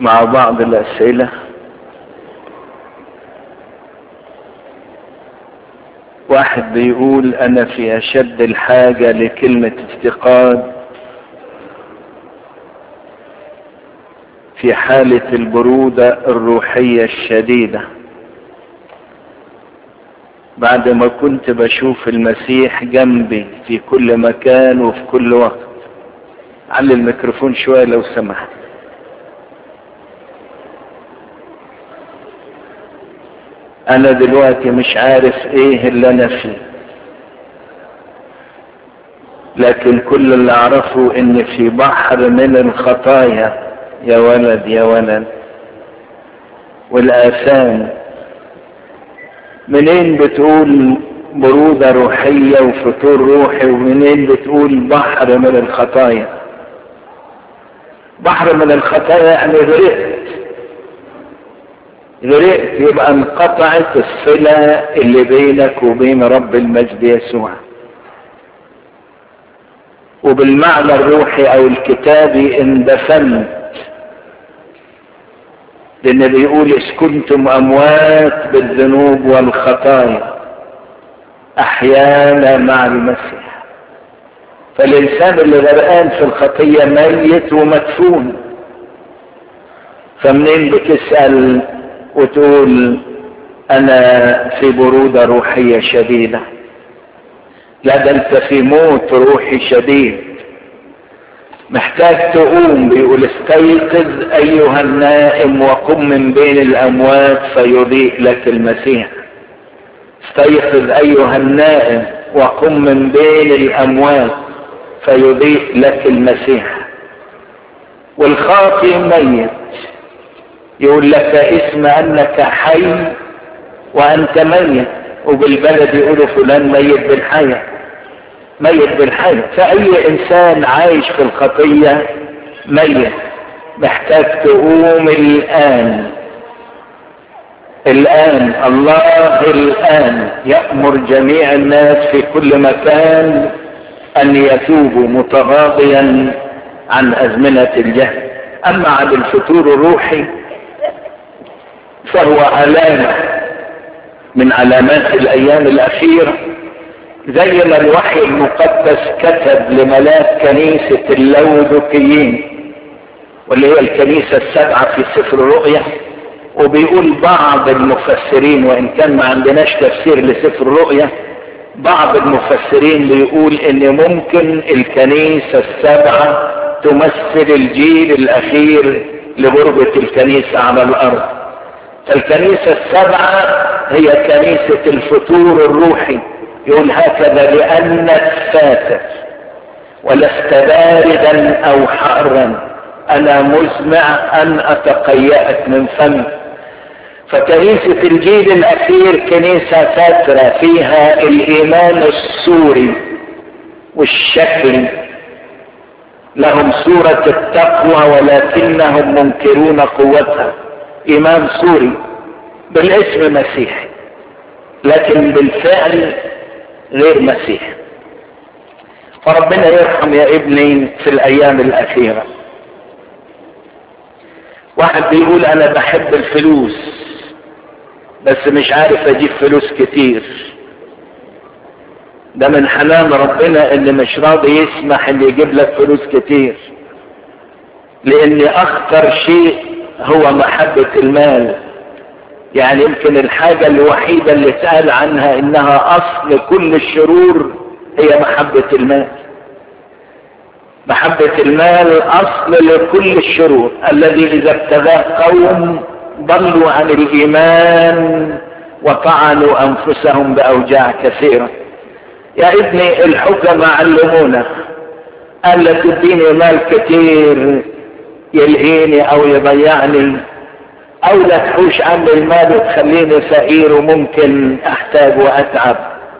مع بعض الأسئلة واحد بيقول أنا في أشد الحاجة لكلمة افتقاد في حالة البرودة الروحية الشديدة بعد ما كنت بشوف المسيح جنبي في كل مكان وفي كل وقت علي الميكروفون شوية لو سمحت انا دلوقتي مش عارف ايه اللي انا فيه لكن كل اللي اعرفه ان في بحر من الخطايا يا ولد يا ولد والاثام منين بتقول برودة روحية وفتور روحي ومنين بتقول بحر من الخطايا بحر من الخطايا يعني غرقت غرقت يبقى انقطعت الصلة اللي بينك وبين رب المجد يسوع وبالمعنى الروحي او الكتابي اندفنت لان بيقول اذ كنتم اموات بالذنوب والخطايا احيانا مع المسيح فالانسان اللي غرقان في الخطيه ميت ومدفون فمنين بتسال وتقول انا في برودة روحية شديدة لا ده انت في موت روحي شديد محتاج تقوم بيقول استيقظ ايها النائم وقم من بين الاموات فيضيء لك المسيح استيقظ ايها النائم وقم من بين الاموات فيضيء لك المسيح والخاطئ ميت يقول لك اسم انك حي وانت ميت وبالبلد يقولوا فلان ميت بالحياة ميت بالحياة فاي انسان عايش في الخطية ميت محتاج تقوم الان الان الله الان يأمر جميع الناس في كل مكان ان يتوبوا متغاضيا عن ازمنة الجهل اما عن الفتور الروحي فهو علامة من علامات الايام الاخيرة زي ما الوحي المقدس كتب لملاك كنيسة اللودكيين واللي هي الكنيسة السبعة في سفر الرؤيا وبيقول بعض المفسرين وان كان ما عندناش تفسير لسفر الرؤيا بعض المفسرين بيقول ان ممكن الكنيسة السبعة تمثل الجيل الاخير لغربة الكنيسة على الارض الكنيسة السبعة هي كنيسة الفتور الروحي يقول هكذا لأنك فاتر ولست باردا أو حارا أنا مزمع أن أتقيأك من فمي فكنيسة الجيل الأخير كنيسة فاترة فيها الإيمان السوري والشكل لهم صورة التقوى ولكنهم منكرون قوتها إيمان سوري بالاسم مسيحي لكن بالفعل غير مسيحي فربنا يرحم يا ابني في الأيام الأخيرة واحد بيقول أنا بحب الفلوس بس مش عارف أجيب فلوس كتير ده من حنان ربنا اللي مش راضي يسمح اللي يجيب لك فلوس كتير لان اخطر شيء هو محبة المال يعني يمكن الحاجة الوحيدة اللي سأل عنها انها اصل كل الشرور هي محبة المال محبة المال اصل لكل الشرور الذي اذا ابتغاه قوم ضلوا عن الايمان وطعنوا انفسهم باوجاع كثيره يا ابني الحكماء علمونا قال لا تديني مال كتير يلهيني او يضيعني او لا تحوش عني المال وتخليني فقير وممكن احتاج واتعب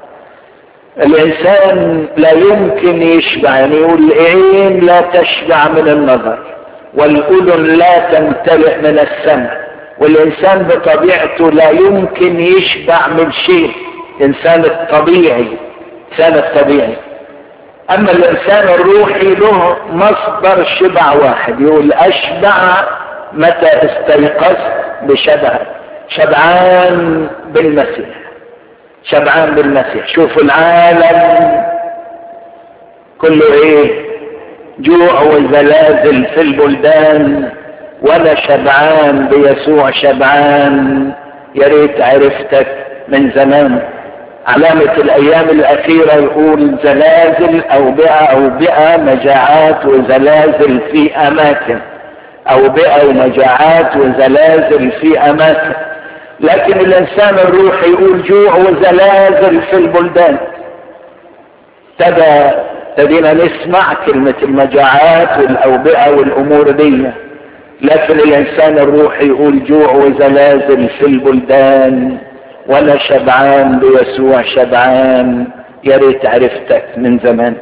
الانسان لا يمكن يشبع يعني يقول العين لا تشبع من النظر والاذن لا تمتلئ من السمع والانسان بطبيعته لا يمكن يشبع من شيء الانسان الطبيعي الانسان الطبيعي اما الانسان الروحي له مصدر شبع واحد يقول اشبع متى استيقظت بشبهك شبعان بالمسيح شبعان بالمسيح شوفوا العالم كله ايه جوع وزلازل في البلدان وانا شبعان بيسوع شبعان يا ريت عرفتك من زمان علامة الأيام الأخيرة يقول زلازل أوبئة أوبئة مجاعات وزلازل في أماكن أوبئة ومجاعات وزلازل في أماكن لكن الإنسان الروحي يقول جوع وزلازل في البلدان ابتدى ابتدينا نسمع كلمة المجاعات والأوبئة والأمور دي لكن الإنسان الروحي يقول جوع وزلازل في البلدان وانا شبعان بيسوع شبعان يا ريت عرفتك من زمان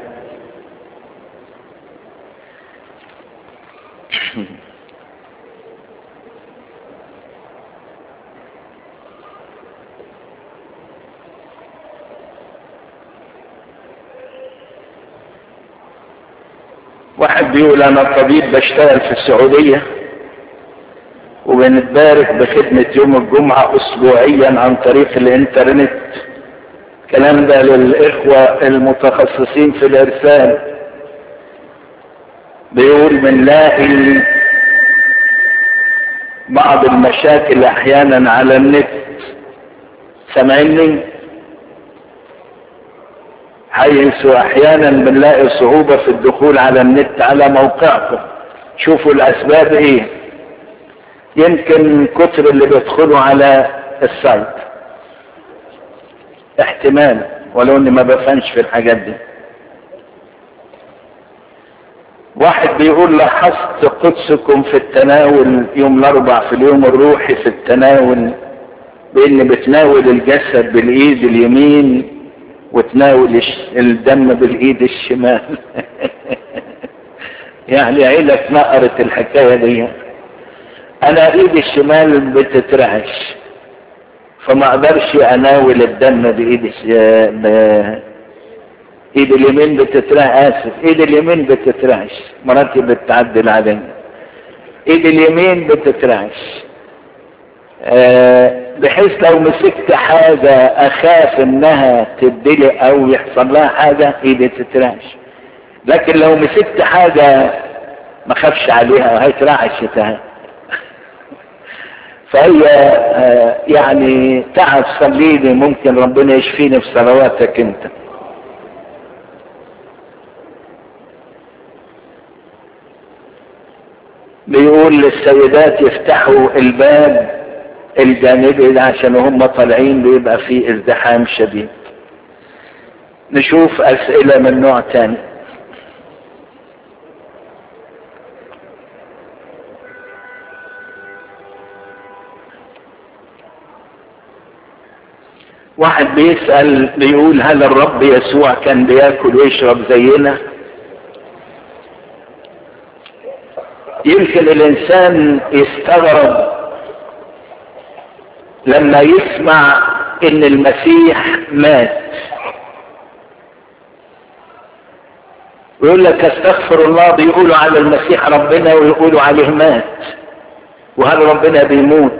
واحد بيقول انا طبيب بشتغل في السعوديه وبنتبارك بخدمة يوم الجمعة أسبوعيا عن طريق الإنترنت الكلام ده للإخوة المتخصصين في الإرسال بيقول بنلاقي بعض المشاكل أحيانا على النت سامعني حيث أحيانا بنلاقي صعوبة في الدخول على النت على موقعكم شوفوا الأسباب إيه يمكن كتر اللي بيدخلوا على السايت احتمال ولو اني ما بفهمش في الحاجات دي واحد بيقول لاحظت قدسكم في التناول يوم الاربع في اليوم الروحي في التناول بان بتناول الجسد بالايد اليمين وتناول الدم بالايد الشمال يعني عيلك نقرت الحكايه دي انا ايدي الشمال بتترعش فما اقدرش اناول الدم بايدي الش... ب... ايد اليمين بتترعش اسف ايد اليمين بتترعش مراتي بتعدل علي ايد اليمين بتترعش أه بحيث لو مسكت حاجة اخاف انها تدلق او يحصل لها حاجة ايدي تترعش لكن لو مسكت حاجة ما خافش عليها وهيترعش تها فهي يعني تعب صليني ممكن ربنا يشفيني بصلواتك انت بيقول للسيدات يفتحوا الباب الجانبي ده عشان هم طالعين بيبقى فيه ازدحام شديد نشوف اسئلة من نوع تاني واحد بيسأل بيقول هل الرب يسوع كان بياكل ويشرب زينا يمكن الانسان يستغرب لما يسمع ان المسيح مات ويقول لك استغفر الله بيقولوا على المسيح ربنا ويقولوا عليه مات وهل ربنا بيموت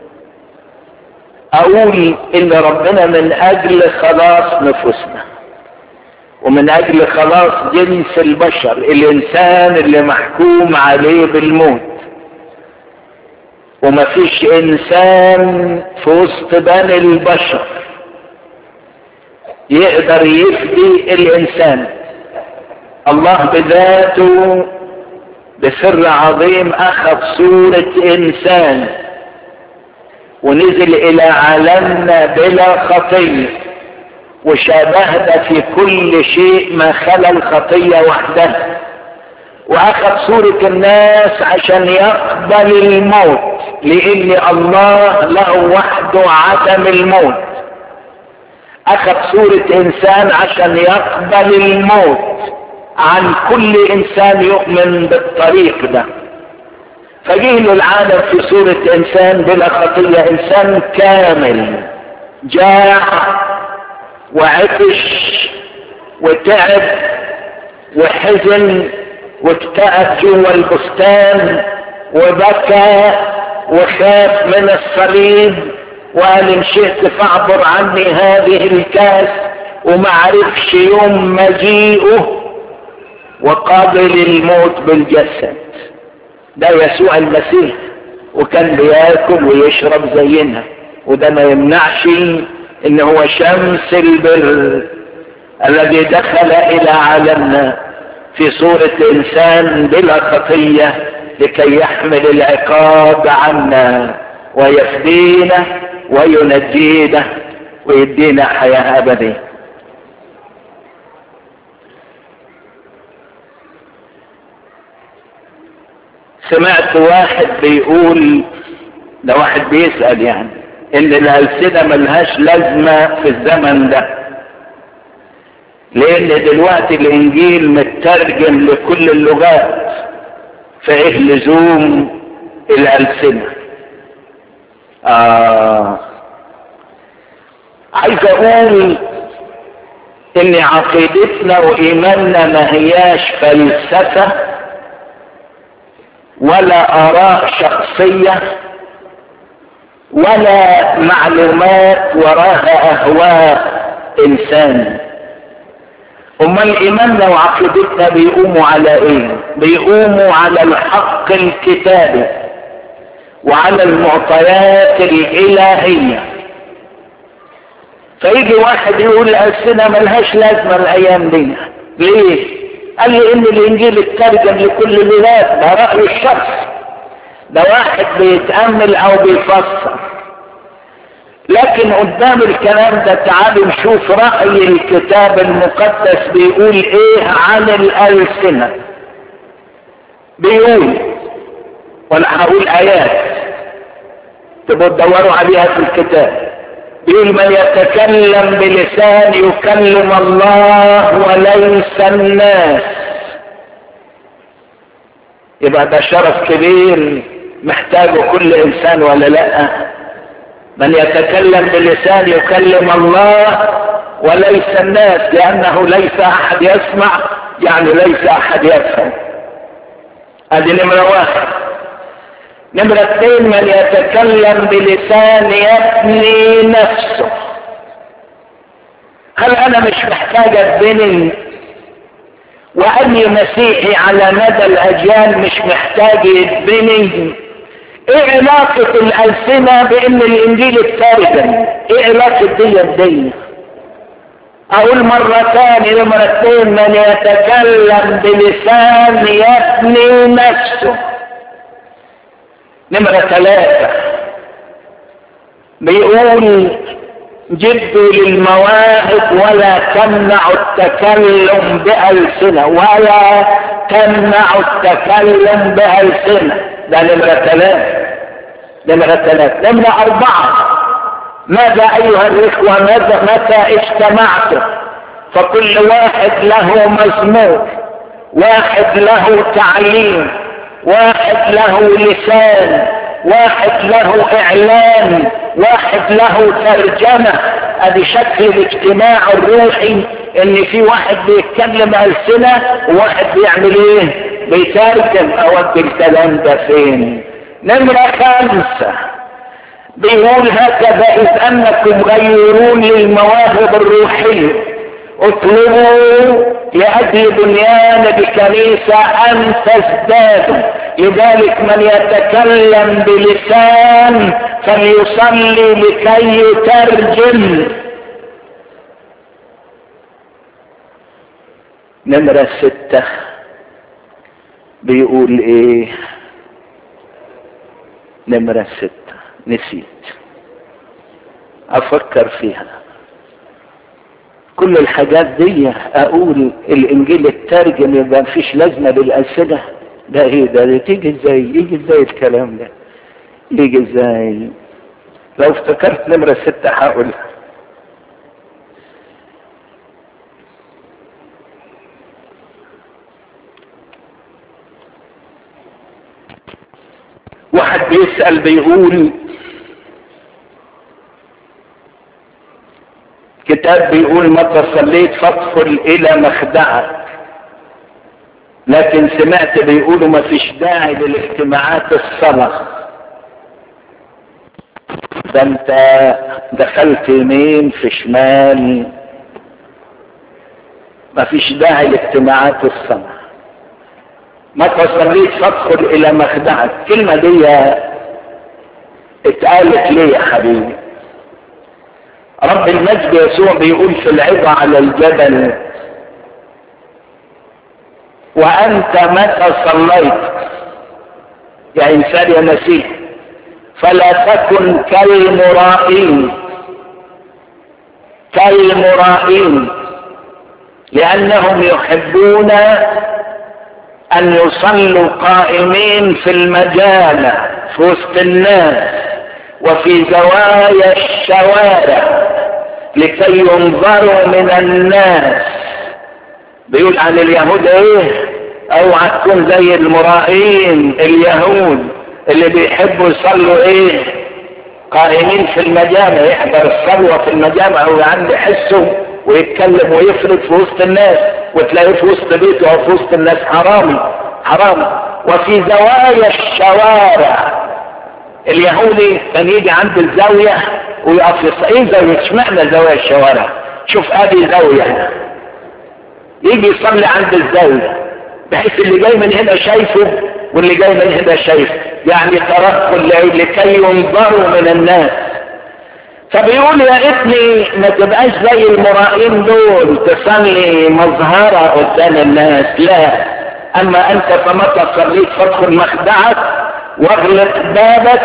اقول ان ربنا من اجل خلاص نفوسنا ومن اجل خلاص جنس البشر الانسان اللي محكوم عليه بالموت ومفيش انسان في وسط بني البشر يقدر يفدي الانسان الله بذاته بسر عظيم اخذ صورة انسان ونزل الى عالمنا بلا خطية وشابهنا في كل شيء ما خلا الخطية وحدها واخذ صورة الناس عشان يقبل الموت لان الله له وحده عدم الموت اخذ صورة انسان عشان يقبل الموت عن كل انسان يؤمن بالطريق ده فجه للعالم في صورة انسان بلا خطية انسان كامل جاع وعطش وتعب وحزن واكتئب جوا البستان وبكى وخاف من الصليب وقال ان شئت فاعبر عني هذه الكاس وما عرفش يوم مجيئه وقابل الموت بالجسد ده يسوع المسيح وكان بياكل ويشرب زينا وده ما يمنعش ان هو شمس البر الذي دخل الى عالمنا في صورة انسان بلا خطية لكي يحمل العقاب عنا ويفدينا وينجينا ويدينا حياة ابدية سمعت واحد بيقول ده واحد بيسأل يعني ان الألسنة ملهاش لازمة في الزمن ده لان دلوقتي الانجيل مترجم لكل اللغات فايه لزوم الألسنة آه عايز اقول ان عقيدتنا وايماننا ما هياش فلسفه ولا اراء شخصيه ولا معلومات وراها اهواء انسان امال ايماننا وعقيدتنا بيقوموا على ايه بيقوموا على الحق الكتابي وعلى المعطيات الالهيه فيجي واحد يقول الألسنة ملهاش لازمة الأيام دي ليه؟ قال لي إن الإنجيل اترجم لكل بلاد ده رأي الشخص ده واحد بيتأمل أو بيفسر لكن قدام الكلام ده تعالوا نشوف رأي الكتاب المقدس بيقول إيه عن الألسنة بيقول وأنا هقول آيات تبقوا تدوروا عليها في الكتاب يقول من يتكلم بلسان يكلم الله وليس الناس يبقى ده شرف كبير محتاجه كل انسان ولا لا من يتكلم بلسان يكلم الله وليس الناس لانه ليس احد يسمع يعني ليس احد يفهم ادي نمره واحد نمرة اثنين من يتكلم بلسان يبني نفسه هل انا مش محتاج اتبني واني مسيحي على مدى الاجيال مش محتاج يتبني ايه علاقة الالسنة بان الانجيل اترجم ايه علاقة دي بدي اقول مرة تاني نمرة اثنين من يتكلم بلسان يبني نفسه نمرة ثلاثة بيقول جدوا للمواهب ولا تمنعوا التكلم بألسنة ولا تمنعوا التكلم بألسنة ده نمرة ثلاثة نمرة ثلاثة نمرة أربعة ماذا أيها الإخوة ماذا متى اجتمعتم فكل واحد له مزمور واحد له تعليم واحد له لسان واحد له اعلان واحد له ترجمة ادي شكل الاجتماع الروحي ان في واحد بيتكلم السنة وواحد بيعمل ايه بيترجم اودي الكلام ده فين نمرة خمسة بيقول هكذا اذ انكم غيرون للمواهب الروحيه اطلبوا لاجل بنيان بكنيسة ان تزدادوا لذلك من يتكلم بلسان فليصلي لكي يترجم نمرة ستة بيقول ايه نمرة ستة نسيت افكر فيها كل الحاجات دي اقول الانجيل الترجم يبقى مفيش لازمه للالسنه ده ايه ده, ده تيجي ازاي يجي ازاي الكلام ده يجي ازاي لو افتكرت نمره ستة هقولها واحد بيسأل بيقول كتاب بيقول متى صليت فادخل الى مخدعك لكن سمعت بيقولوا ما فيش داعي للاجتماعات الصلاة ده انت دخلت يمين في شمال ما فيش داعي لاجتماعات الصلاة متى صليت فادخل الى مخدعك الكلمة دي اتقالت ليه يا حبيبي رب المجد يسوع بيقول في العظة على الجبل وانت متى صليت يا انسان يا مسيح فلا تكن كالمرائين كالمرائين لانهم يحبون ان يصلوا قائمين في المجامع في وسط الناس وفي زوايا الشوارع لكي ينظروا من الناس بيقول عن اليهود ايه اوعى تكون زي المرائين اليهود اللي بيحبوا يصلوا ايه قائمين في المجامع يحضر الصلوة في المجامع وعنده حسه ويتكلم ويفرد في وسط الناس وتلاقيه في وسط بيته او في وسط الناس حرامي حرامي وفي زوايا الشوارع اليهودي كان يجي عند الزاوية ويقف يص... ايه زاوية اشمعنى زوايا الشوارع شوف ادي زاوية يجي يصلي عند الزاوية بحيث اللي جاي من هنا شايفه واللي جاي من هنا شايفه يعني ترقل لكي ينظروا من الناس فبيقول يا ابني ما تبقاش زي المرائين دول تصلي مظهرة قدام الناس لا اما انت فمتى صليت فادخل مخدعك واغلق بابك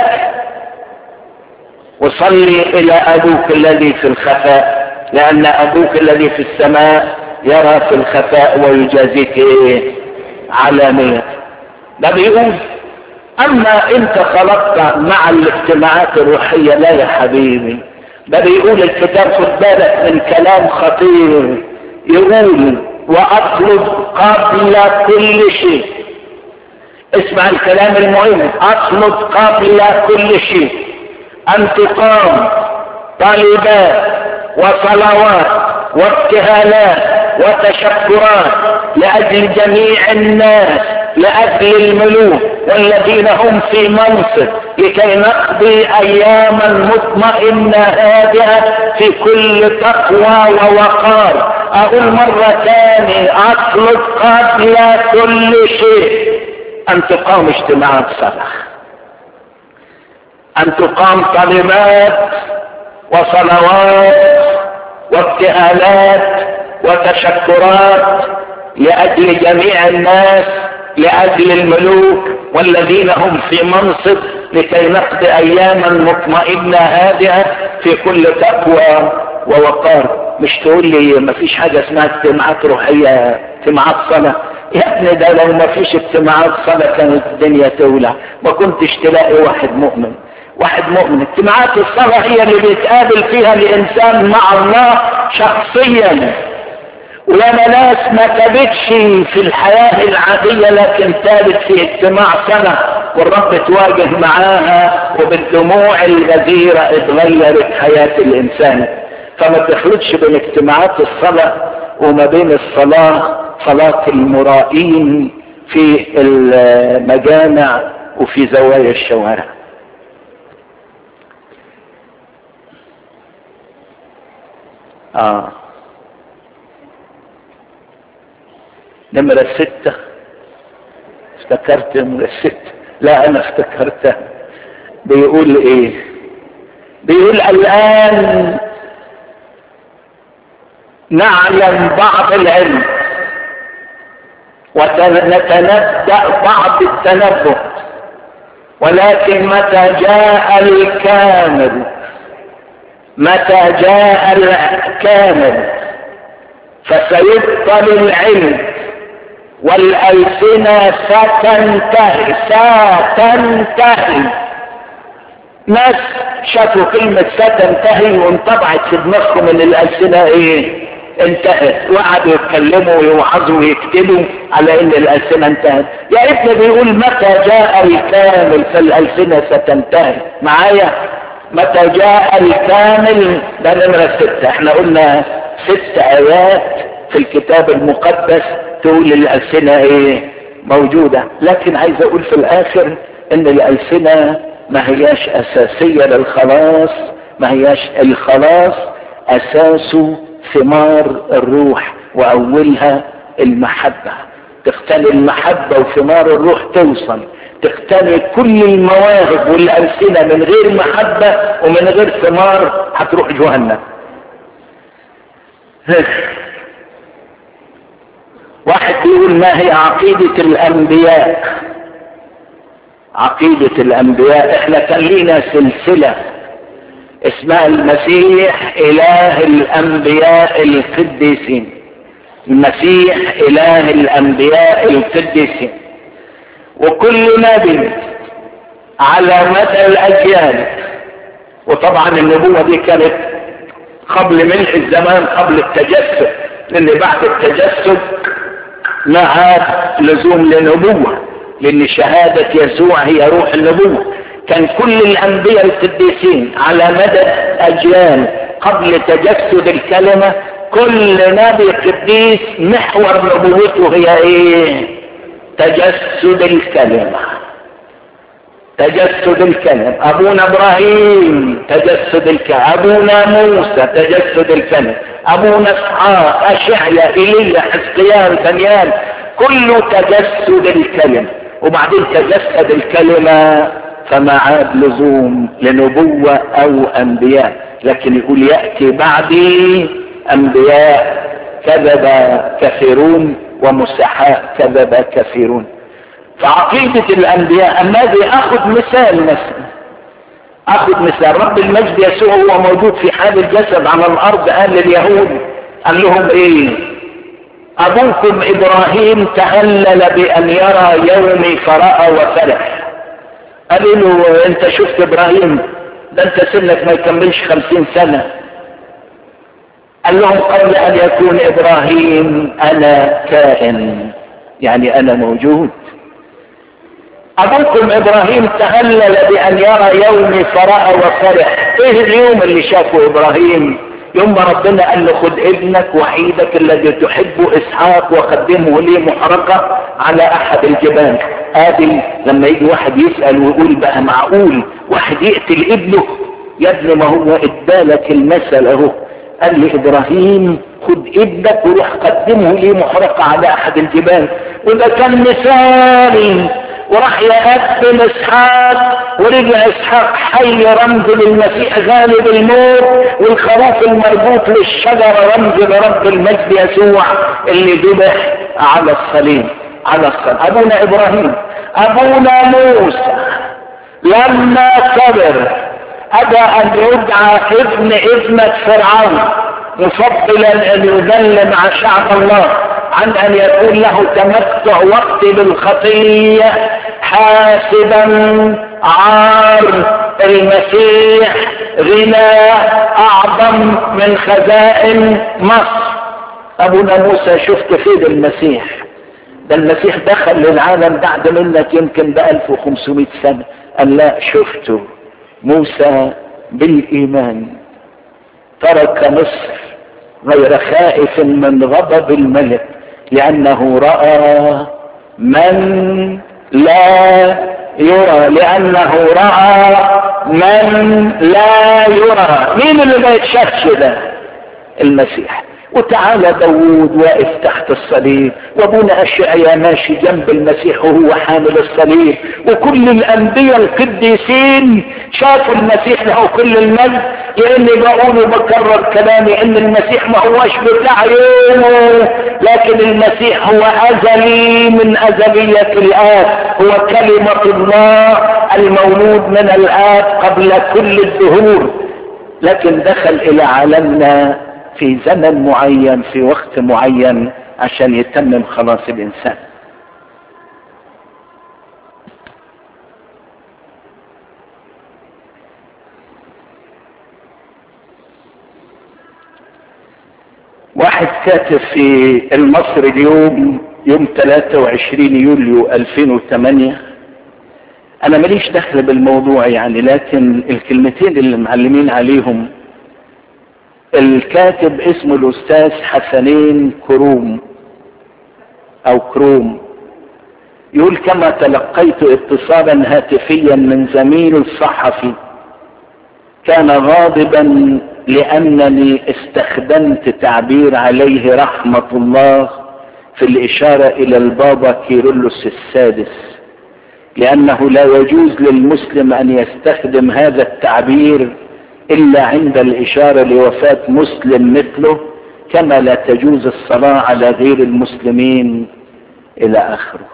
وصلي الى ابوك الذي في الخفاء لان ابوك الذي في السماء يرى في الخفاء ويجازيك ايه علانية ده بيقول اما انت خلقت مع الاجتماعات الروحية لا يا حبيبي ده بيقول الكتاب خد بالك من كلام خطير يقول واطلب قبل كل شيء اسمع الكلام المهم اطلب قبل كل شيء ان تقام طالبات وصلوات وابتهالات وتشكرات لاجل جميع الناس لاجل الملوك والذين هم في منصب لكي نقضي اياما مطمئنه هادئه في كل تقوى ووقار اقول مره ثانيه اطلب قبل كل شيء ان تقام اجتماعات صلاح ان تقام كلمات وصلوات وابتهالات وتشكرات لاجل جميع الناس لاجل الملوك والذين هم في منصب لكي نقضي اياما مطمئنه هادئه في كل تقوى ووقار مش تقول لي ما فيش حاجه اسمها اجتماعات روحيه اجتماعات صلاه يا ابني ده لو ما فيش اجتماعات صلاه كانت الدنيا تولع ما كنتش تلاقي واحد مؤمن واحد مؤمن اجتماعات الصلاة هي اللي بيتقابل فيها الانسان مع الله شخصيا ولما ناس ما تابتش في الحياة العادية لكن تابت في اجتماع سنة والرب تواجه معاها وبالدموع الغزيرة اتغيرت حياة الانسان فما تخلطش بين اجتماعات الصلاة وما بين الصلاة صلاة المرائين في المجامع وفي زوايا الشوارع اه نمرة ستة افتكرت نمرة ستة لا انا افتكرتها بيقول ايه بيقول الان نعلم بعض العلم ونتنبأ بعض التنبؤ ولكن متى جاء الكامل متى جاء الكامل فسيبطل العلم والألسنة ستنتهي ستنتهي ناس شافوا كلمة ستنتهي وانطبعت في دماغهم ان الألسنة ايه انتهت وقعدوا يتكلموا ويوعظوا ويكتبوا على ان الألسنة انتهت يا ابني بيقول متى جاء الكامل فالألسنة ستنتهي معايا متى جاء الكامل ده نمرة ستة احنا قلنا ست ايات في الكتاب المقدس تقول الألسنة ايه موجودة لكن عايز اقول في الاخر ان الالسنة ما هياش اساسية للخلاص ما هياش الخلاص اساسه ثمار الروح واولها المحبة تختلي المحبة وثمار الروح توصل تختلي كل المواهب والألسنة من غير محبة ومن غير ثمار هتروح جهنم واحد بيقول ما هي عقيدة الأنبياء عقيدة الأنبياء احنا كان لينا سلسلة اسمها المسيح إله الأنبياء القديسين المسيح إله الأنبياء القديسين وكل نبي على مدى الأجيال وطبعا النبوة دي كانت قبل ملء الزمان قبل التجسد لأن بعد التجسد ما عاد لزوم لنبوة لأن شهادة يسوع هي روح النبوة كان كل الأنبياء القديسين على مدى أجيال قبل تجسد الكلمة كل نبي قديس محور نبوته هي ايه تجسد الكلمة تجسد الكلم ابونا ابراهيم تجسد الكلم ابونا موسى تجسد الكلم ابونا اسحاق اشعيا ايليا حزقيال دانيال كله تجسد الكلم وبعدين تجسد الكلمة فما عاد لزوم لنبوة او انبياء لكن يقول يأتي بعدي انبياء كذب كثيرون ومسحاء كذب كثيرون فعقيدة الانبياء اما دي اخذ مثال مثلا اخذ مثال رب المجد يسوع هو موجود في حال الجسد على الارض قال لليهود قال لهم ايه ابوكم ابراهيم تهلل بان يرى يومي فرأى وفرح قالوا له انت شفت ابراهيم ده انت سنك ما يكملش خمسين سنة قال لهم قبل ان يكون ابراهيم انا كائن يعني انا موجود ابوكم ابراهيم تهلل بان يرى يومي فرأى وفرح ايه اليوم اللي شافه ابراهيم يوم ما ربنا قال له خد ابنك وحيدك الذي تحبه اسحاق وقدمه لي محرقة على احد الجبال ادي لما يجي واحد يسأل ويقول بقى معقول واحد يقتل ابنه يا ابني ما هو ادالك المثل اهو قال لي ابراهيم خد ابنك وروح قدمه لي محرقة على احد الجبال وده كان مثال وراح يقدم اسحاق ورجع اسحاق حي رمز للمسيح غالب الموت والخروف المربوط للشجرة رمز لرب المجد يسوع اللي ذبح على الصليب على الصليب ابونا ابراهيم ابونا موسى لما كبر ابى ان يدعى ابن ابنة فرعون مفضلا ان يذل مع شعب الله عن ان يكون له تمتع وقت بالخطية حاسبا عار المسيح غنى اعظم من خزائن مصر ابونا موسى شفت فين المسيح ده المسيح دخل للعالم بعد منك يمكن ب 1500 سنة قال لا شفته موسى بالايمان ترك مصر غير خائف من غضب الملك لانه راى من لا يرى لانه راى من لا يرى مين اللي ما يتشافش ده المسيح وتعالى داود واقف تحت الصليب وابونا اشعيا ماشي جنب المسيح وهو حامل الصليب وكل الانبياء القديسين شافوا المسيح له كل المجد لاني بقول وبكرر كلامي ان المسيح ما هوش بتاع يومه لكن المسيح هو ازلي من ازلية الاب هو كلمة الله المولود من الاب قبل كل الدهور لكن دخل الى عالمنا في زمن معين في وقت معين عشان يتمم خلاص الانسان واحد كاتب في المصري اليوم يوم 23 يوليو 2008 انا ماليش دخل بالموضوع يعني لكن الكلمتين اللي معلمين عليهم الكاتب اسمه الاستاذ حسنين كروم او كروم يقول كما تلقيت اتصالا هاتفيا من زميل صحفي كان غاضبا لانني استخدمت تعبير عليه رحمة الله في الاشارة الى البابا كيرلس السادس لانه لا يجوز للمسلم ان يستخدم هذا التعبير الا عند الاشارة لوفاة مسلم مثله كما لا تجوز الصلاة على غير المسلمين الى اخره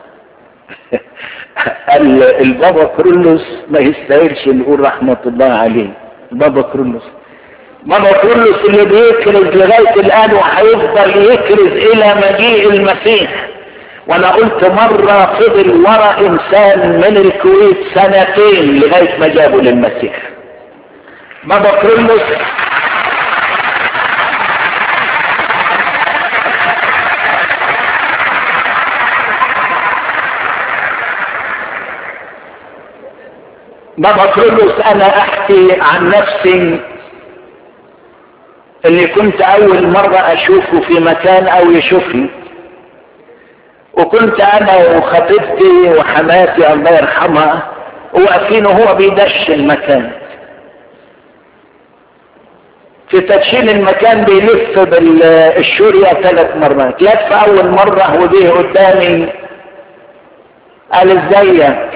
البابا كرولوس ما يستاهلش نقول رحمة الله عليه بابا كرولوس بابا كرولوس اللي بيكرز لغاية الآن وهيفضل يكرز إلى مجيء المسيح وأنا قلت مرة فضل ورا إنسان من الكويت سنتين لغاية ما جابوا للمسيح بابا كرولوس بابا كرولوس انا احكي عن نفسي اللي كنت اول مرة اشوفه في مكان او يشوفني وكنت انا وخطيبتي وحماتي الله يرحمها واقفين وهو بيدش المكان في تدشين المكان بيلف بالشورية ثلاث مرات لف اول مرة وجه قدامي قال ازيك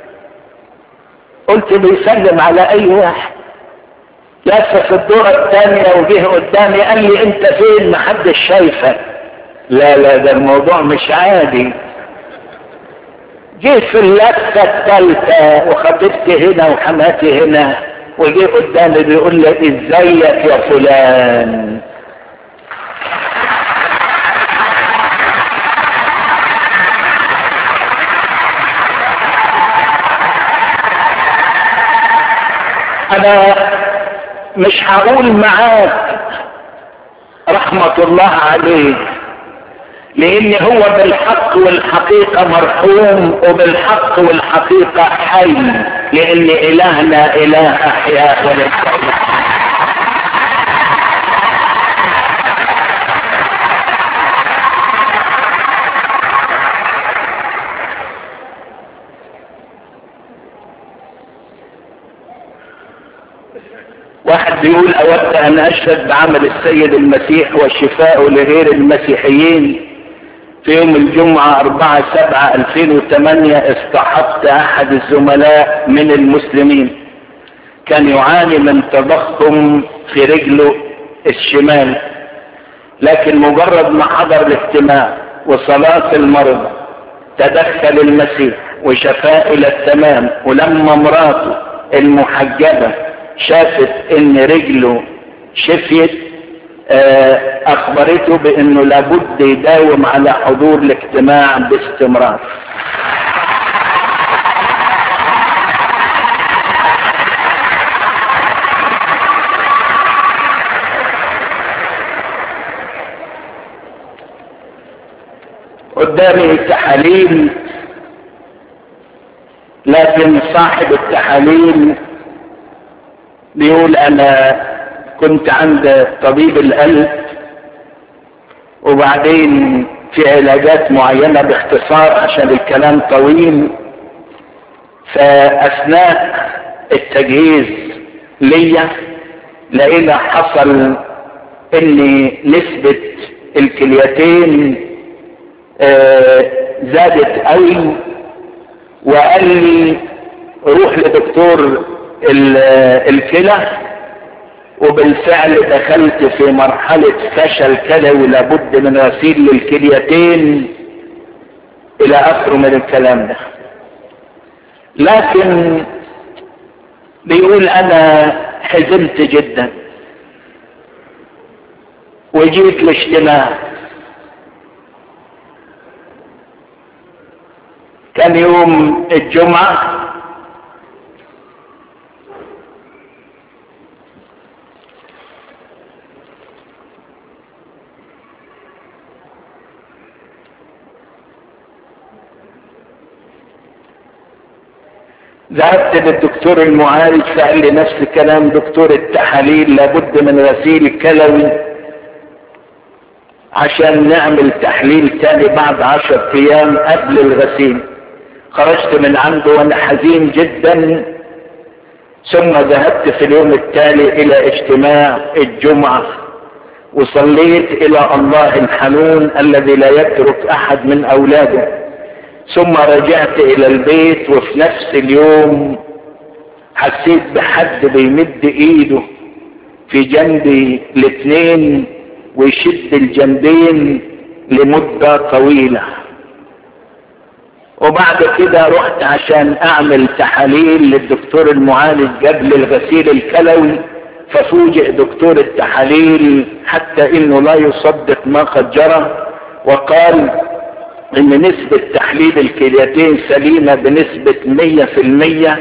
قلت بيسلم على اي واحد لف في الدورة الثانية وجه قدامي قال لي انت فين محدش شايفك لا لا ده الموضوع مش عادي جه في اللفة الثالثة وخطيبتي هنا وحماتي هنا وجه قدامي بيقول لي ازيك يا فلان انا مش هقول معاك رحمة الله عليه لان هو بالحق والحقيقة مرحوم وبالحق والحقيقة حي لان الهنا اله احياء وليس واحد بيقول اود ان اشهد بعمل السيد المسيح والشفاء لغير المسيحيين في يوم الجمعة 4 7 2008 استحقت احد الزملاء من المسلمين كان يعاني من تضخم في رجله الشمال لكن مجرد ما حضر الاجتماع وصلاة المرضى تدخل المسيح وشفاء الى التمام ولما مراته المحجبة شافت ان رجله شفيت اخبرته بانه لابد يداوم على حضور الاجتماع باستمرار قدامي تحاليل لكن صاحب التحاليل بيقول انا كنت عند طبيب القلب وبعدين في علاجات معينة باختصار عشان الكلام طويل فاثناء التجهيز ليا لقينا حصل ان نسبة الكليتين آه زادت قوي وقال لي روح لدكتور الكلى وبالفعل دخلت في مرحلة فشل كلوي لابد من غسيل للكليتين الى اخره من الكلام ده لكن بيقول انا حزنت جدا وجيت الاجتماع كان يوم الجمعه ذهبت للدكتور المعالج فقال لي نفس الكلام دكتور التحاليل لابد من غسيل كلوي عشان نعمل تحليل تاني بعد عشر ايام قبل الغسيل خرجت من عنده وانا حزين جدا ثم ذهبت في اليوم التالي الى اجتماع الجمعة وصليت الى الله الحنون الذي لا يترك احد من اولاده ثم رجعت الى البيت وفي نفس اليوم حسيت بحد بيمد ايده في جنبي الاثنين ويشد الجنبين لمدة طويلة وبعد كده رحت عشان اعمل تحاليل للدكتور المعالج قبل الغسيل الكلوي ففوجئ دكتور التحاليل حتى انه لا يصدق ما قد جرى وقال ان نسبة تحليل الكليتين سليمة بنسبة مية في المية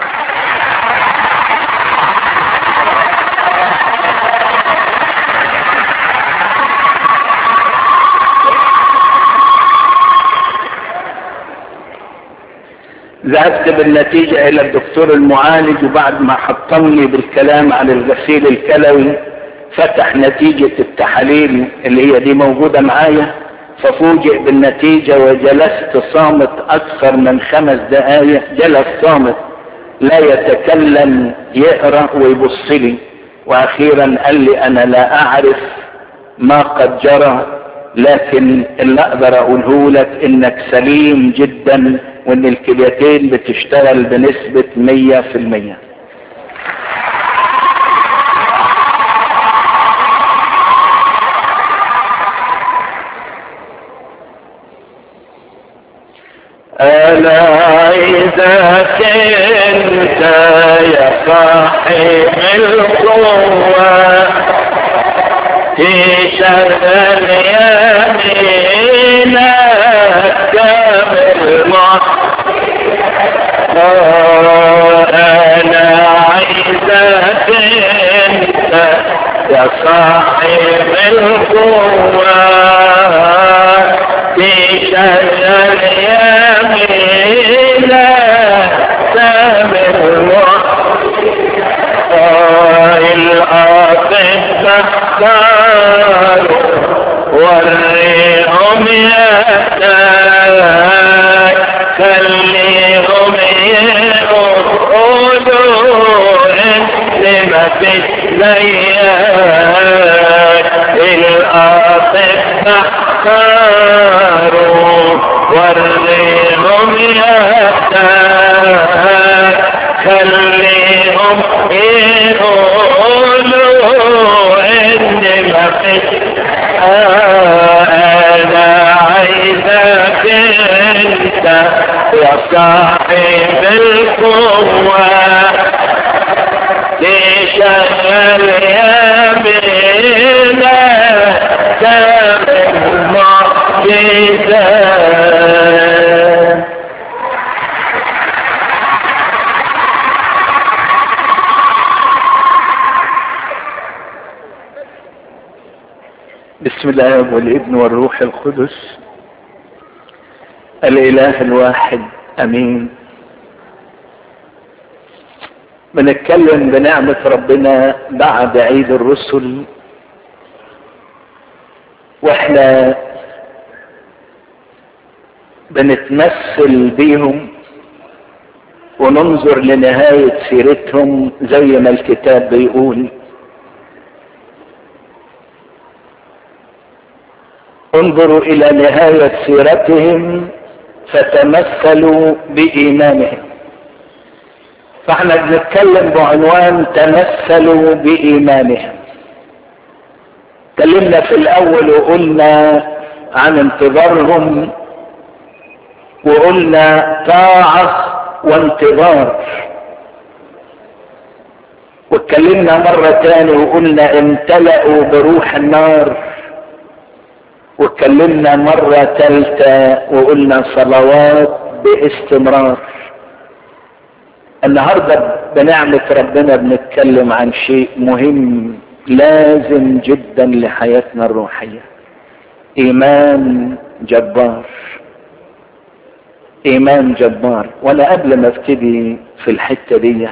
ذهبت بالنتيجة الى الدكتور المعالج وبعد ما حطمني بالكلام عن الغسيل الكلوي فتح نتيجة التحاليل اللي هي دي موجودة معايا ففوجئ بالنتيجة وجلست صامت اكثر من خمس دقايق جلس صامت لا يتكلم يقرأ ويبص لي واخيرا قال لي انا لا اعرف ما قد جرى لكن اللي اقدر اقوله لك انك سليم جدا وان الكليتين بتشتغل بنسبة مية في المية ألا إذا كنت يا صاحب القوة في شر اليمين كامل أنا عايزك انت يا صاحب القوة في شر اليمين كامل الأطباء وريهم يداك خليهم يقولوا انت ما فيش زيك الاطباء صاروا وريهم يداك خليهم يقولوا انت ما فيش انا عايزك انت يا صاحب القوة تشغل يمينا تعمل معجزات بسم الله والابن والروح القدس الاله الواحد امين بنتكلم بنعمة ربنا بعد عيد الرسل واحنا بنتمثل بيهم وننظر لنهاية سيرتهم زي ما الكتاب بيقول انظروا الى نهاية سيرتهم فتمثلوا بايمانهم فاحنا بنتكلم بعنوان تمثلوا بايمانهم اتكلمنا في الاول وقلنا عن انتظارهم وقلنا طاعة وانتظار واتكلمنا مرة تاني وقلنا امتلأوا بروح النار واتكلمنا مرة تالتة وقلنا صلوات باستمرار النهاردة بنعمة ربنا بنتكلم عن شيء مهم لازم جدا لحياتنا الروحية ايمان جبار ايمان جبار وانا قبل ما ابتدي في الحتة دي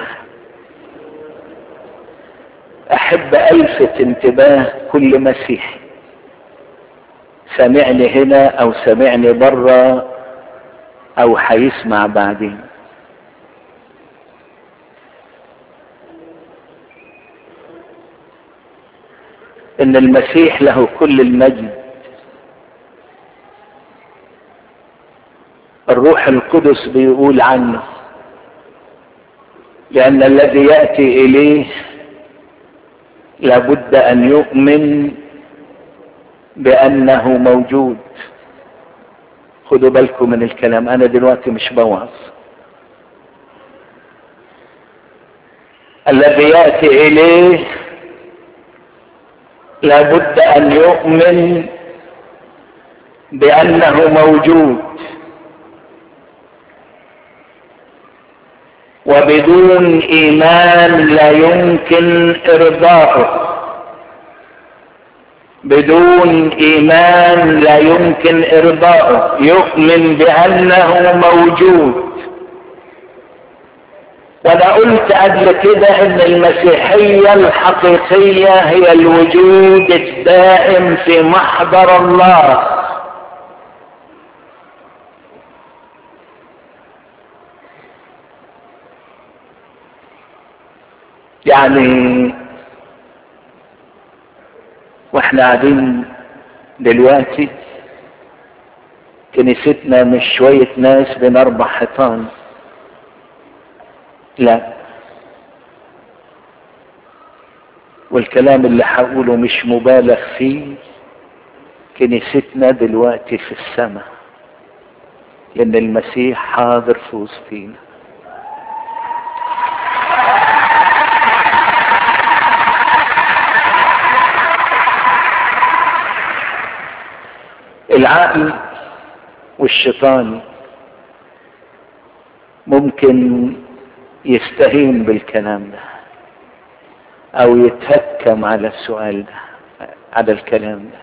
احب الفت انتباه كل مسيحي سمعني هنا او سمعني برا او هيسمع بعدين ان المسيح له كل المجد الروح القدس بيقول عنه لان الذي ياتي اليه لابد ان يؤمن بانه موجود خدوا بالكم من الكلام انا دلوقتي مش بوعظ الذي ياتي اليه لابد ان يؤمن بانه موجود وبدون ايمان لا يمكن ارضاؤه بدون ايمان لا يمكن ارضاؤه يؤمن بانه موجود وانا قلت قبل كده ان المسيحيه الحقيقيه هي الوجود الدائم في محضر الله يعني واحنا قاعدين دلوقتي كنيستنا مش شوية ناس بين أربع حيطان لا والكلام اللي هقوله مش مبالغ فيه كنيستنا دلوقتي في السماء لأن المسيح حاضر في وسطينا العقل والشيطان ممكن يستهين بالكلام ده او يتهكم على السؤال ده على الكلام ده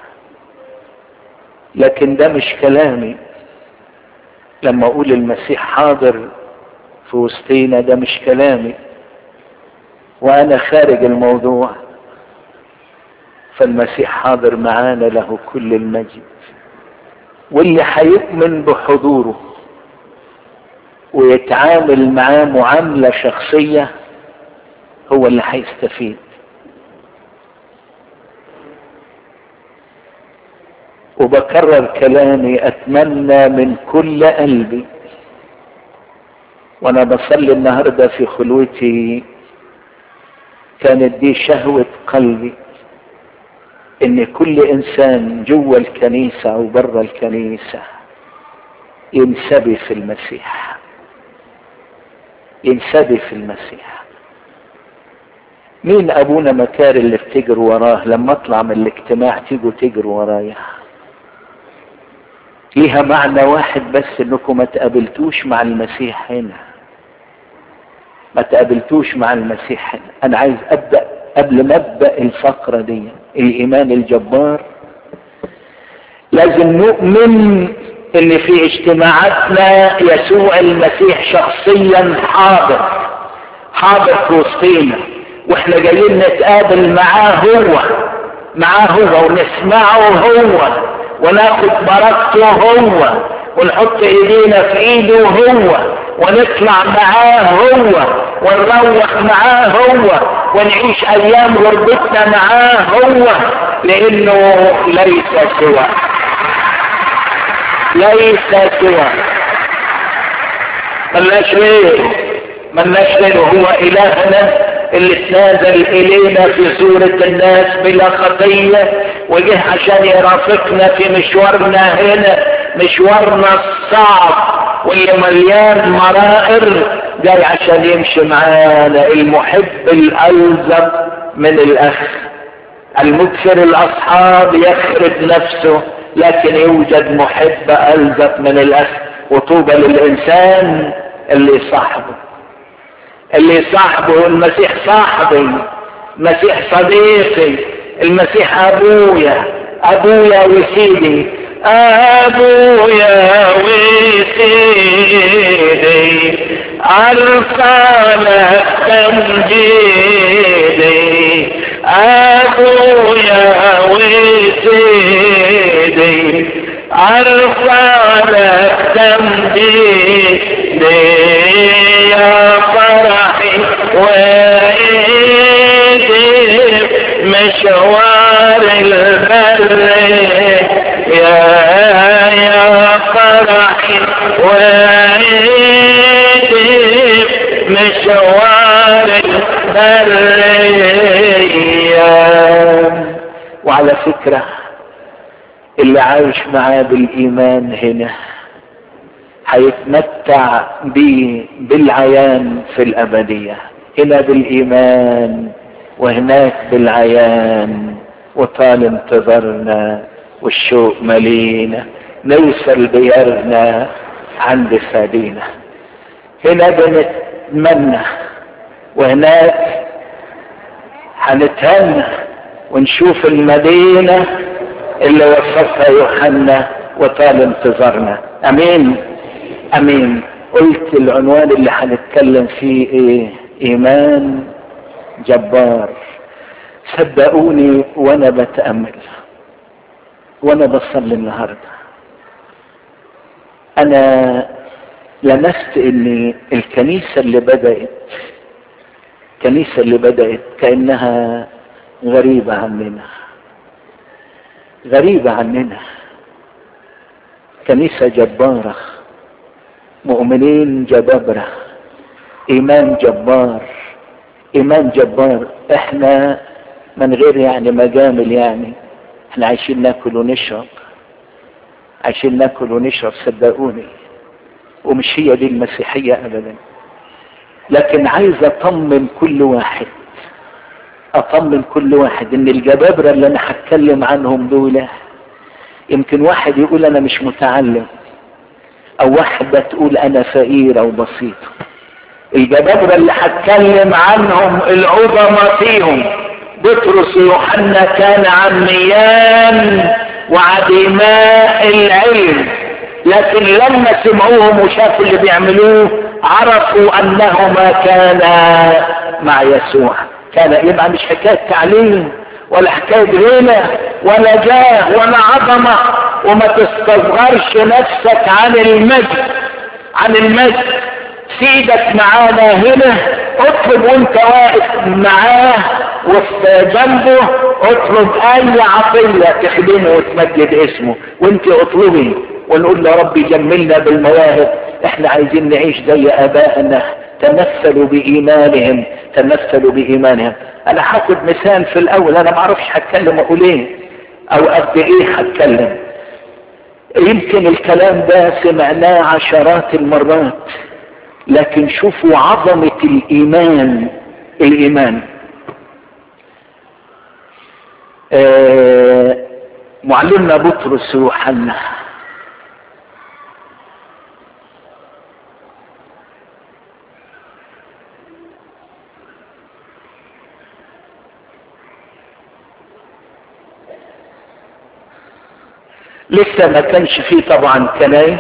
لكن ده مش كلامي لما اقول المسيح حاضر في وسطينا ده مش كلامي وانا خارج الموضوع فالمسيح حاضر معانا له كل المجد واللي هيؤمن بحضوره ويتعامل معاه معاملة شخصية هو اللي هيستفيد وبكرر كلامي اتمنى من كل قلبي وانا بصلي النهارده في خلوتي كانت دي شهوة قلبي ان كل انسان جوه الكنيسة او بره الكنيسة ينسبي في المسيح ينسبي في المسيح مين ابونا مكار اللي بتجروا وراه لما اطلع من الاجتماع تيجوا تجروا ورايا ليها معنى واحد بس انكم ما تقابلتوش مع المسيح هنا ما تقابلتوش مع المسيح هنا انا عايز ابدا قبل ما ابدا الفقره دي الايمان الجبار لازم نؤمن ان في اجتماعاتنا يسوع المسيح شخصيا حاضر حاضر في وسطينا واحنا جايين نتقابل معاه هو معاه هو ونسمعه هو وناخد بركته هو ونحط ايدينا في ايده هو ونطلع معاه هو ونروح معاه هو ونعيش ايام غربتنا معاه هو لانه ليس سوى ليس سوى ملناش غيره ملناش غيره هو الهنا اللي تنازل الينا في صورة الناس بلا خطية وجه عشان يرافقنا في مشوارنا هنا مشوارنا الصعب واللي مليان مرائر جاي عشان يمشي معانا المحب الألزم من الأخ المكسر الأصحاب يخرب نفسه لكن يوجد محب ألزم من الأخ وطوبى للإنسان اللي صاحبه اللي صاحبه المسيح صاحبي المسيح صديقي المسيح ابويا ابويا وسيدي ابويا وسيدي عرفانك تمجيدي ابويا وسيدي ارفع لك تمجيدي يا فرحي وايدي مشوار البر يا يا فرحي وايدي مشوار البر وعلى فكرة اللي عايش معاه بالإيمان هنا هيتمتع بيه بالعيان في الأبدية هنا بالإيمان وهناك بالعيان وطال انتظرنا والشوق ملينا نوصل بيرنا عند فادينا هنا بنتمنى وهناك هنتهنى ونشوف المدينة اللي وصفها يوحنا وطال انتظارنا امين امين قلت العنوان اللي هنتكلم فيه ايه ايمان جبار صدقوني وانا بتأمل وانا بصلي النهارده انا لمست ان الكنيسة اللي بدأت الكنيسة اللي بدأت كأنها غريبة عننا غريبة عننا كنيسة جبارة مؤمنين جبابرة إيمان جبار إيمان جبار إحنا من غير يعني مجامل يعني إحنا عايشين ناكل ونشرب عايشين ناكل ونشرب صدقوني ومش هي دي المسيحية أبدا لكن عايز أطمن كل واحد اطمن كل واحد ان الجبابرة اللي انا هتكلم عنهم دول يمكن واحد يقول انا مش متعلم او واحدة تقول انا فقيرة وبسيطة الجبابرة اللي هتكلم عنهم العظمى فيهم بطرس ويوحنا كان عميان وعديماء العلم لكن لما سمعوهم وشافوا اللي بيعملوه عرفوا انهما كانا مع يسوع كان يبقى مش حكاية تعليم ولا حكاية غنى ولا جاه ولا عظمة وما تستصغرش نفسك عن المجد عن المجد سيدك معانا هنا اطلب وانت واقف معاه وفي جنبه اطلب اي عطية تخدمه وتمجد اسمه وانت اطلبي ونقول له ربي جملنا بالمواهب احنا عايزين نعيش زي ابائنا تمثلوا بايمانهم تمثلوا بايمانهم انا هاخد مثال في الاول انا ما اعرفش هتكلم اقول ايه او قد ايه هتكلم يمكن الكلام ده سمعناه عشرات المرات لكن شوفوا عظمة الايمان الايمان آه معلمنا بطرس وحنا لسه ما كانش فيه طبعا كنايس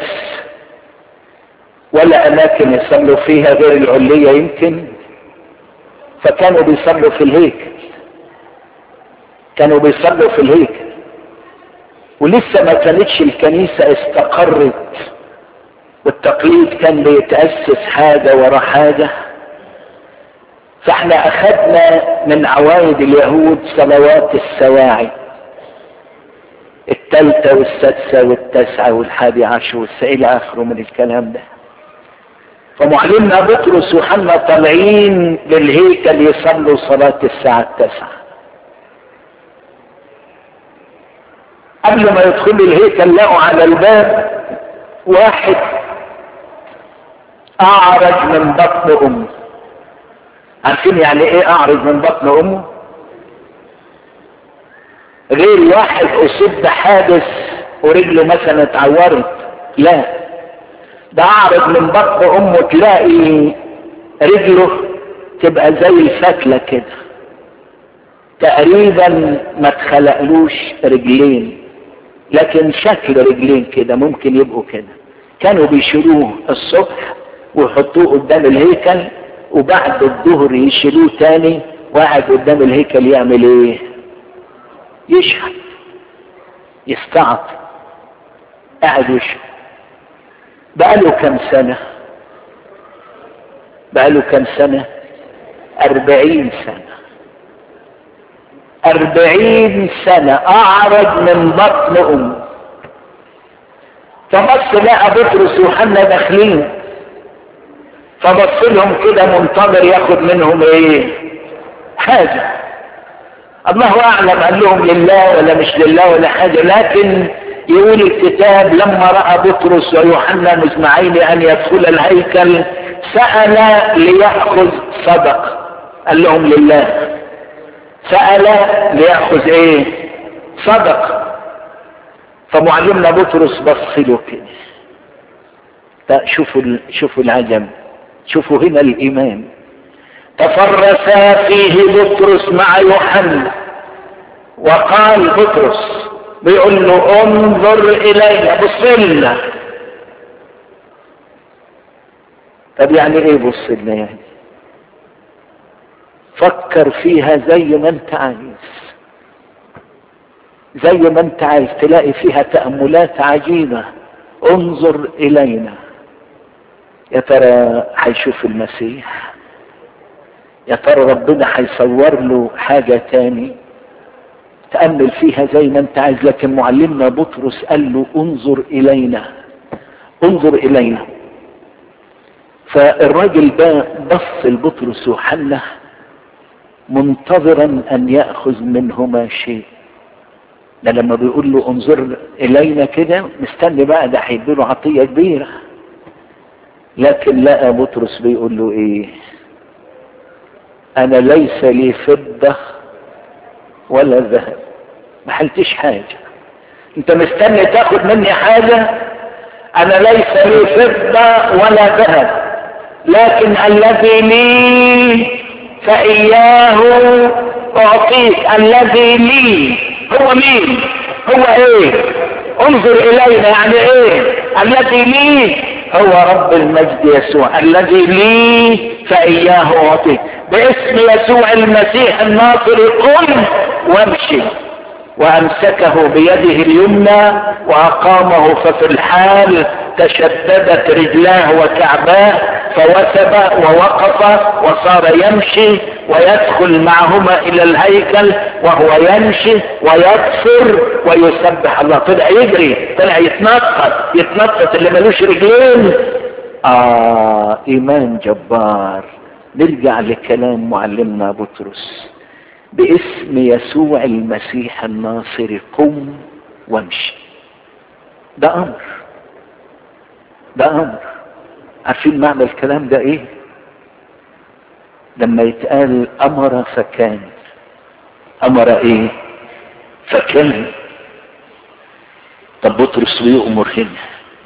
ولا اماكن يصلوا فيها غير العلية يمكن فكانوا بيصلوا في الهيكل كانوا بيصلوا في الهيكل ولسه ما كانتش الكنيسة استقرت والتقليد كان بيتأسس حاجة ورا حاجة فاحنا اخذنا من عوايد اليهود صلوات السواعي الثالثة والسادسة والتاسعة والحادي عشر والسائل آخره من الكلام ده فمعلمنا بطرس وحنا طالعين للهيكل يصلوا صلاة الساعة التاسعة قبل ما يدخلوا الهيكل لقوا على الباب واحد أعرج من بطن أمه عارفين يعني إيه أعرج من بطن أمه؟ غير واحد اصيب بحادث ورجله مثلا اتعورت لا ده اعرض من بطن امه تلاقي رجله تبقى زي الفتله كده تقريبا ما تخلقلوش رجلين لكن شكل رجلين كده ممكن يبقوا كده كانوا بيشيلوه الصبح ويحطوه قدام الهيكل وبعد الظهر يشيلوه تاني وقعد قدام الهيكل يعمل ايه يشهد يستعط قاعد وش بقاله كم سنة بقاله كم سنة أربعين سنة أربعين سنة أعرج من بطن أمه فبص لقى بطرس ويوحنا داخلين فبص لهم كده منتظر ياخد منهم ايه حاجة الله اعلم قال لهم لله ولا مش لله ولا حاجة لكن يقول الكتاب لما رأى بطرس ويوحنا مجمعين ان يدخل الهيكل سأل ليأخذ صدق قال لهم لله سأل ليأخذ ايه صدق فمعلمنا بطرس بص له كده شوفوا شوفوا العجب شوفوا هنا الايمان تفرسا فيه بطرس مع يوحنا وقال بطرس بيقول له انظر الينا بص لنا طب يعني ايه بص لنا يعني فكر فيها زي ما انت عايز زي ما انت عايز تلاقي فيها تأملات عجيبة انظر الينا يا ترى هيشوف المسيح يا ترى ربنا هيصور له حاجة تاني تأمل فيها زي ما انت عايز لكن معلمنا بطرس قال له انظر الينا انظر الينا فالراجل ده بص لبطرس وحنه منتظرا ان ياخذ منهما شيء ده لما بيقول له انظر الينا كده مستني بقى ده هيديله عطيه كبيره لكن لقى بطرس بيقول له ايه انا ليس لي فضه ولا ذهب ما حلتش حاجه انت مستني تاخد مني حاجه انا ليس لي فضه ولا ذهب لكن الذي لي فإياه أعطيك الذي لي هو مين هو ايه انظر الينا يعني ايه الذي لي هو رب المجد يسوع الذي لي فإياه أعطيك باسم يسوع المسيح الناصر قم وامشي وامسكه بيده اليمنى واقامه ففي الحال تشددت رجلاه وكعباه فوثب ووقف وصار يمشي ويدخل معهما الى الهيكل وهو يمشي ويكفر ويسبح الله طلع يجري طلع يتنطط يتنطط اللي ملوش رجلين اه ايمان جبار نرجع لكلام معلمنا بطرس باسم يسوع المسيح الناصر قم وامشي ده امر ده امر عارفين معنى الكلام ده ايه لما يتقال امر فكان امر ايه فكان طب بطرس بيؤمر هنا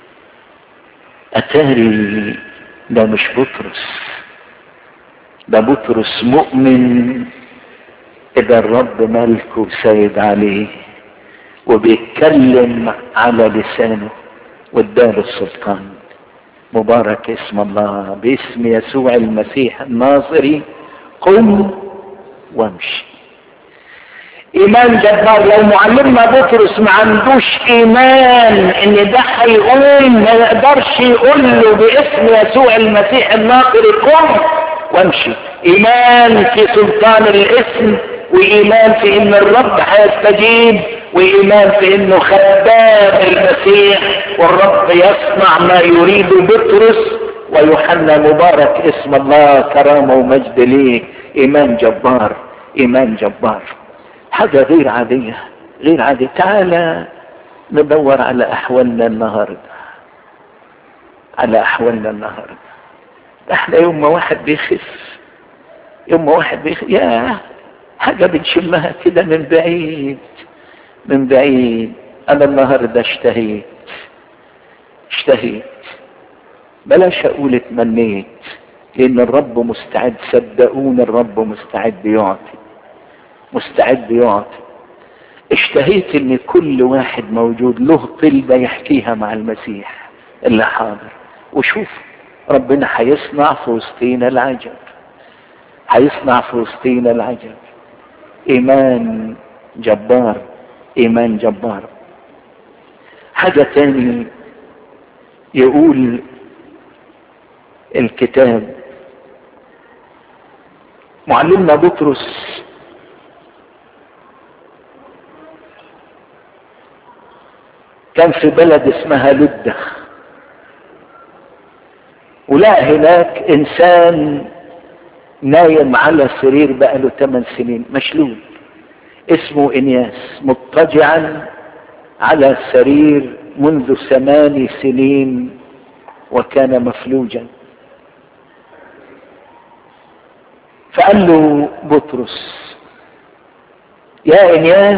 اتاري ده مش بطرس ده بطرس مؤمن اذا الرب ملكه سيد عليه وبيتكلم على لسانه واداله السلطان مبارك اسم الله باسم يسوع المسيح الناصري قم وامشي ايمان جبار لو معلمنا بطرس ما عندوش ايمان ان ده هيقول ما يقدرش يقول له باسم يسوع المسيح الناصري قم وامشي ايمان في سلطان الاسم وايمان في ان الرب هيستجيب وايمان في انه خدام المسيح والرب يصنع ما يريد بطرس ويوحنا مبارك اسم الله كرامه ومجد ليه ايمان جبار ايمان جبار حاجه غير عاديه غير عاديه تعالى ندور على احوالنا النهارده على احوالنا النهارده احنا يوم ما واحد بيخف يوم ما واحد بيخف ياه حاجة بنشمها كده من بعيد من بعيد أنا النهاردة اشتهيت اشتهيت بلاش أقول اتمنيت لأن الرب مستعد صدقوني الرب مستعد يعطي مستعد يعطي اشتهيت ان كل واحد موجود له طلبة يحكيها مع المسيح اللي حاضر وشوف ربنا هيصنع في وسطينا العجب هيصنع في وسطينا العجب ايمان جبار ايمان جبار حاجة تاني يقول الكتاب معلمنا بطرس كان في بلد اسمها لدة ولقى هناك انسان نايم على سرير بقاله 8 سنين مشلول اسمه انياس مضطجعا على سرير منذ ثمان سنين وكان مفلوجا فقال له بطرس يا انياس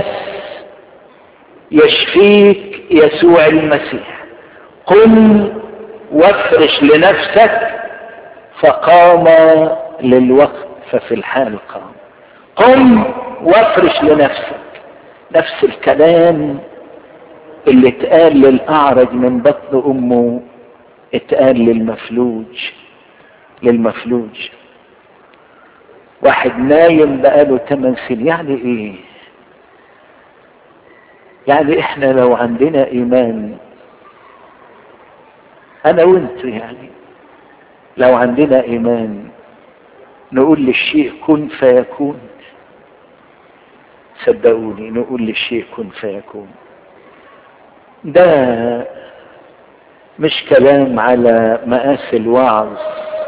يشفيك يسوع المسيح قم وافرش لنفسك فقام للوقت ففي الحال قام قم وافرش لنفسك نفس الكلام اللي اتقال للأعرج من بطن أمه اتقال للمفلوج للمفلوج واحد نايم بقاله 8 سنين يعني ايه يعني احنا لو عندنا ايمان انا وانت يعني لو عندنا ايمان نقول للشيء كن فيكون صدقوني نقول للشيء كن فيكون ده مش كلام على مقاس الوعظ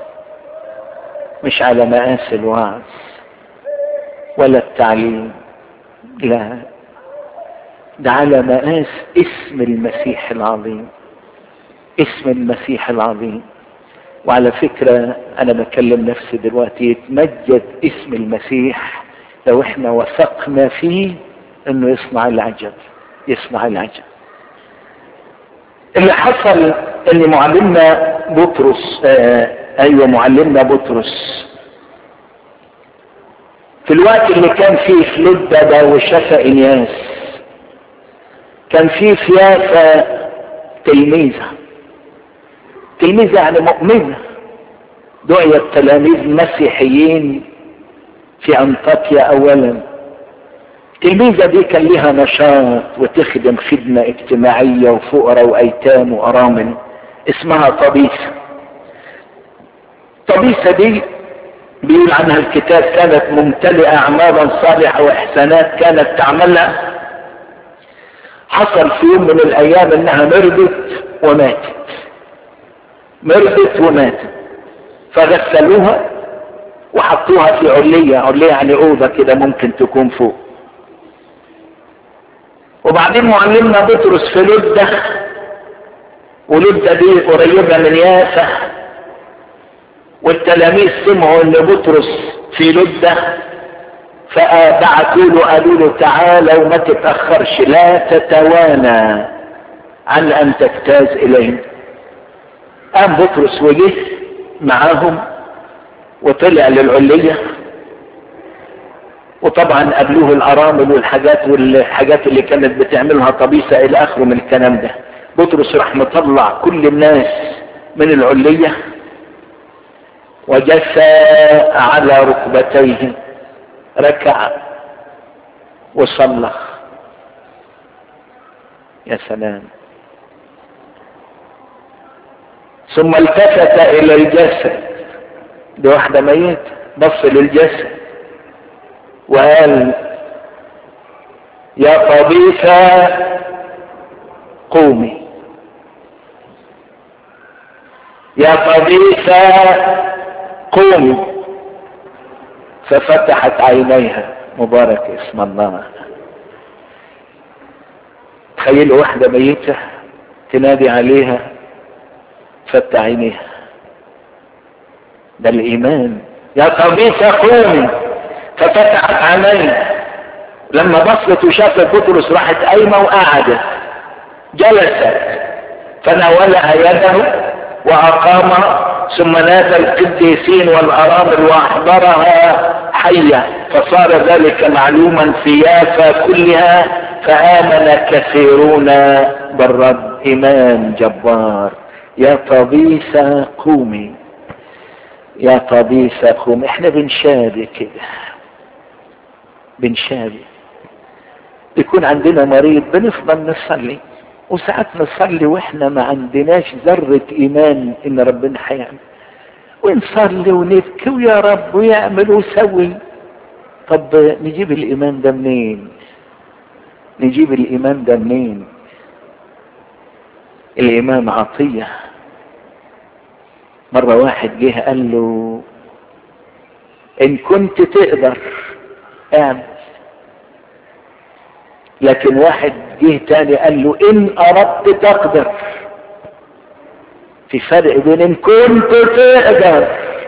مش على مقاس الوعظ ولا التعليم لا ده على مقاس اسم المسيح العظيم اسم المسيح العظيم وعلى فكرة أنا بكلم نفسي دلوقتي يتمجد اسم المسيح لو احنا وثقنا فيه انه يصنع العجب يصنع العجب اللي حصل ان معلمنا بطرس آه ايوه معلمنا بطرس في الوقت اللي كان فيه في لدة ده وشفى انياس كان فيه فيافة تلميذة تلميذة يعني مؤمنة دعي التلاميذ مسيحيين في انطاكيا اولا التلميذة دي كان لها نشاط وتخدم خدمة اجتماعية وفقراء وايتام وارامل اسمها طبيسة طبيسة دي بيقول عنها الكتاب كانت ممتلئة اعمالا صالحة واحسانات كانت تعملها حصل في يوم من الايام انها مرضت وماتت مرضت وماتت فغسلوها وحطوها في علية علية يعني اوضة كده ممكن تكون فوق وبعدين معلمنا بطرس في لدة ولدة دي قريبة من يافا والتلاميذ سمعوا ان بطرس في لدة فبعتوا له قالوا له تعالى وما تتأخرش لا تتوانى عن ان تجتاز اليهم قام بطرس وجه معاهم وطلع للعلية وطبعا قابلوه الارامل والحاجات والحاجات اللي كانت بتعملها طبيسة الى اخره من الكلام ده بطرس راح مطلع كل الناس من العلية وجثى على ركبتيه ركع وصلى يا سلام ثم التفت الى الجسد دي واحدة ميت بص للجسد وقال يا طبيثة قومي يا طبيثة قومي ففتحت عينيها مبارك اسم الله تخيلوا واحدة ميتة تنادي عليها فتح عينيها ده الايمان يا طبيثة قومي ففتحت عينيها لما بصت وشافت بطرس راحت قايمه وقعدت جلست فناولها يده واقامها ثم نادى القديسين والارامل واحضرها حيه فصار ذلك معلوما في يافا كلها فامن كثيرون بالرب ايمان جبار يا طبيسة قومي يا طبيسة قومي احنا بنشابه كده بنشابه يكون عندنا مريض بنفضل نصلي وساعات نصلي واحنا ما عندناش ذرة ايمان ان ربنا هيعمل ونصلي ونبكي ويا رب ويعمل ويسوي طب نجيب الايمان ده منين نجيب الايمان ده منين الايمان عطية مرة واحد جه قال له ان كنت تقدر اعمل لكن واحد جه تاني قال له ان اردت تقدر في فرق بين ان كنت تقدر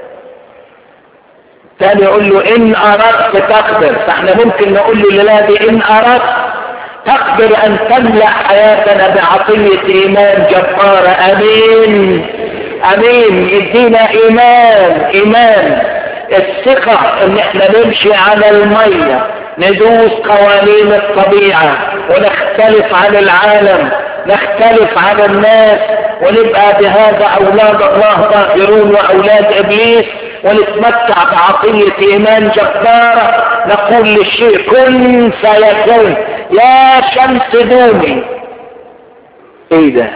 تاني يقول له ان اردت تقدر فاحنا ممكن نقول له للادي ان اردت تقدر ان تملأ حياتنا بعطية ايمان جبارة امين امين يدينا ايمان ايمان الثقة ان احنا نمشي على المية ندوس قوانين الطبيعة ونختلف عن العالم نختلف عن الناس ونبقى بهذا اولاد الله ظاهرون واولاد ابليس ونتمتع بعطية ايمان جبارة نقول للشيء كن فيكون يا شمس دومي ايه ده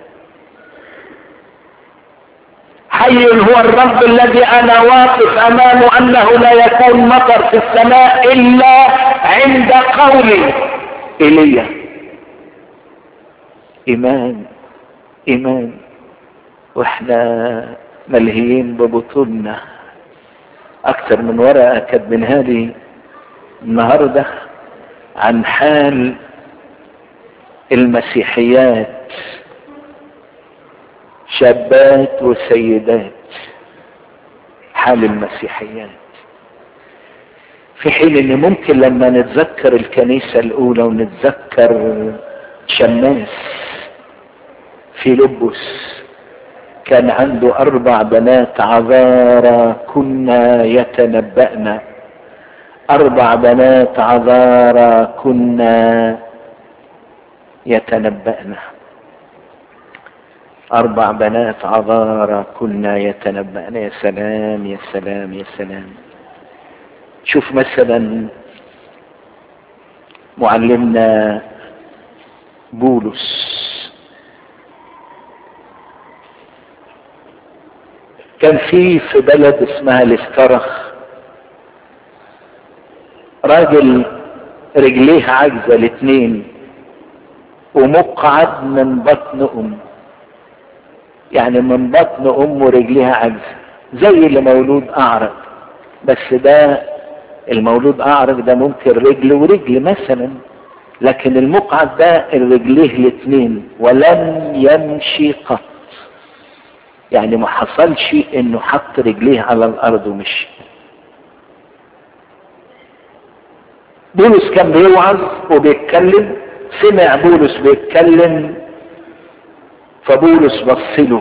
حي هو الرب الذي انا واقف امامه انه لا يكون مطر في السماء الا عند قولي ايليا ايمان ايمان واحنا ملهيين ببطولنا اكتر من ورقه كاتبينها لي النهارده عن حال المسيحيات شابات وسيدات حال المسيحيات في حين ان ممكن لما نتذكر الكنيسة الاولى ونتذكر شماس في لبس كان عنده اربع بنات عذارى كنا يتنبأن اربع بنات عذارى كنا يتنبأن أربع بنات عذارى كنا يتنبأن يا سلام يا سلام يا سلام شوف مثلا معلمنا بولس كان في في بلد اسمها الاسترخ راجل رجليه عاجزه الاتنين ومقعد من بطن امه يعني من بطن امه رجليها عجزه زي اللي مولود اعرج بس ده المولود اعرج ده ممكن رجل ورجل مثلا لكن المقعد ده الرجليه الاثنين ولم يمشي قط يعني ما حصلش انه حط رجليه على الارض ومشي بولس كان بيوعظ وبيتكلم سمع بولس بيتكلم فبولس بص له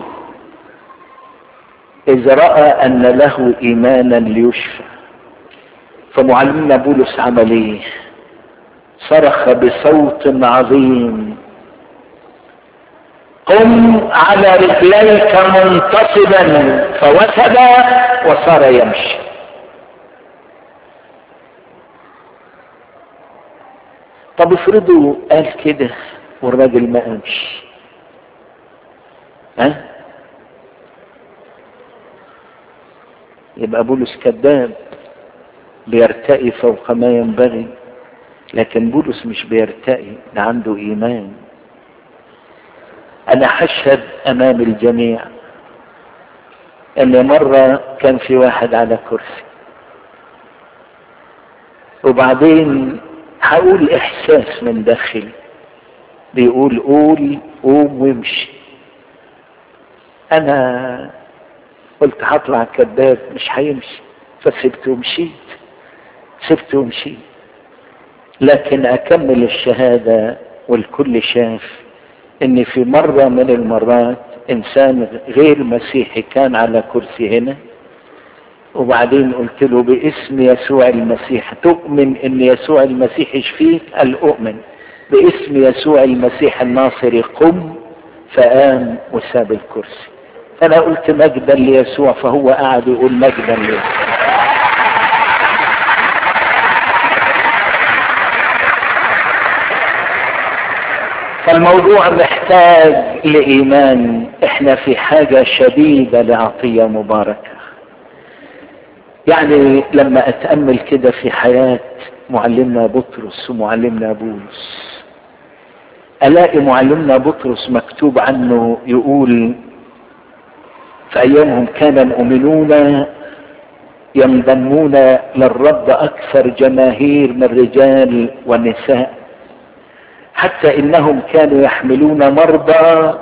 إذا رأى أن له إيمانا ليشفى فمعلمنا بولس عمل إيه؟ صرخ بصوت عظيم قم على رجليك منتصبا فوثب وصار يمشي طب افرضوا قال كده والراجل ما قامش ها يبقى بولس كذاب بيرتقي فوق ما ينبغي لكن بولس مش بيرتقي ده عنده ايمان انا هشهد امام الجميع ان مرة كان في واحد على كرسي وبعدين هقول احساس من داخلي بيقول قول قوم وامشي انا قلت هطلع كذاب مش هيمشي فسبت ومشيت سبت ومشيت لكن اكمل الشهادة والكل شاف ان في مرة من المرات انسان غير مسيحي كان على كرسي هنا وبعدين قلت له باسم يسوع المسيح تؤمن ان يسوع المسيح يشفيك قال اؤمن باسم يسوع المسيح الناصري قم فقام وساب الكرسي انا قلت مجدا ليسوع فهو قاعد يقول مجدا ليسوع فالموضوع محتاج لإيمان احنا في حاجة شديدة لعطية مباركة يعني لما اتأمل كده في حياة معلمنا بطرس ومعلمنا بولس الاقي معلمنا بطرس مكتوب عنه يقول في ايامهم كان المؤمنون ينضمون للرب اكثر جماهير من الرجال والنساء حتى انهم كانوا يحملون مرضى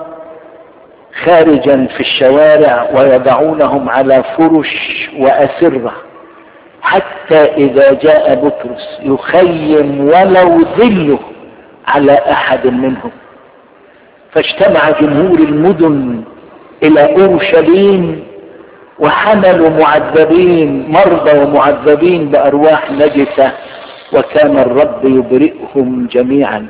خارجا في الشوارع ويضعونهم على فرش واسره حتى اذا جاء بطرس يخيم ولو ظله على احد منهم فاجتمع جمهور المدن الى اورشليم وحملوا معذبين مرضى ومعذبين بارواح نجسه وكان الرب يبرئهم جميعا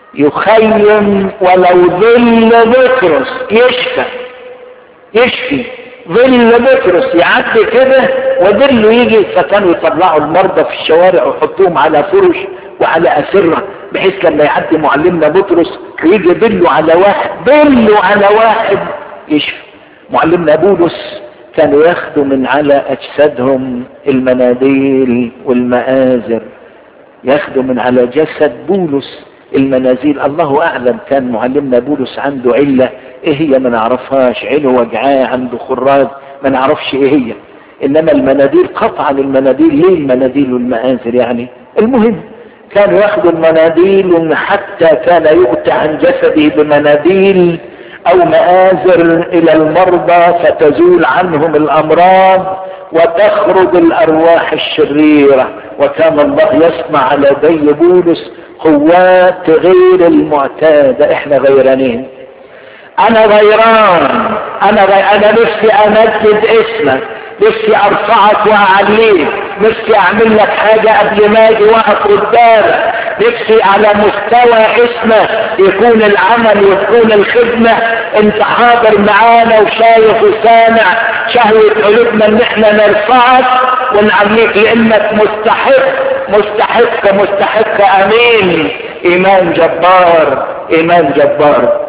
يخيم ولو ظل بطرس يشفى يشفي ظل بطرس يعدي كده وظله يجي فكانوا يطلعوا المرضى في الشوارع ويحطوهم على فرش وعلى أسرة بحيث لما يعدي معلمنا بطرس ويجي ظله على واحد ظله على واحد يشفي معلمنا بولس كانوا ياخدوا من على أجسادهم المناديل والمآزر ياخدوا من على جسد بولس المنازيل الله اعلم كان معلمنا بولس عنده عله ايه هي ما نعرفهاش عينه وجعاه عنده خراج ما نعرفش ايه هي انما المناديل قطعا المناديل ليه المناديل والمآزر يعني المهم كانوا ياخدوا المناديل حتى كان يؤتى عن جسده بمناديل او مآزر الى المرضى فتزول عنهم الامراض وتخرج الارواح الشريره وكان الله يسمع على يدي بولس قوات غير المعتادة احنا غيرانين انا غيران انا غير انا نفسي امجد اسمك نفسي ارفعك واعليك نفسي اعمل لك حاجة قبل ما اجي واقف قدامك نفسي على مستوى اسمك يكون العمل وتكون الخدمة انت حاضر معانا وشايف وسامع شهوة قلوبنا ان احنا نرفعك ونعليك لانك مستحق مستحق مستحق امين ايمان جبار ايمان جبار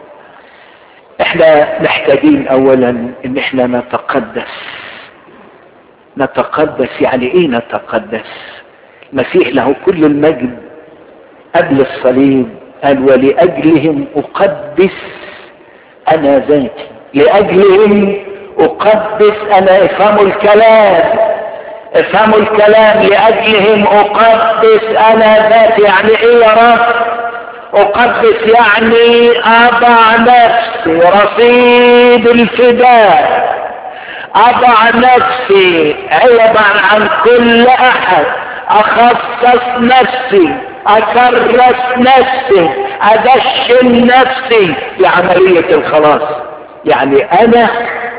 احنا محتاجين اولا ان احنا نتقدس نتقدس يعني ايه نتقدس المسيح له كل المجد قبل الصليب قال ولاجلهم اقدس انا ذاتي لاجلهم اقدس انا افهموا الكلام افهموا الكلام لاجلهم اقدس انا ذاتي يعني ايه يا رب اقدس يعني اضع نفسي رصيد الفداء اضع نفسي عوضا عن كل احد اخصص نفسي اكرس نفسي ادشن نفسي لعملية الخلاص يعني انا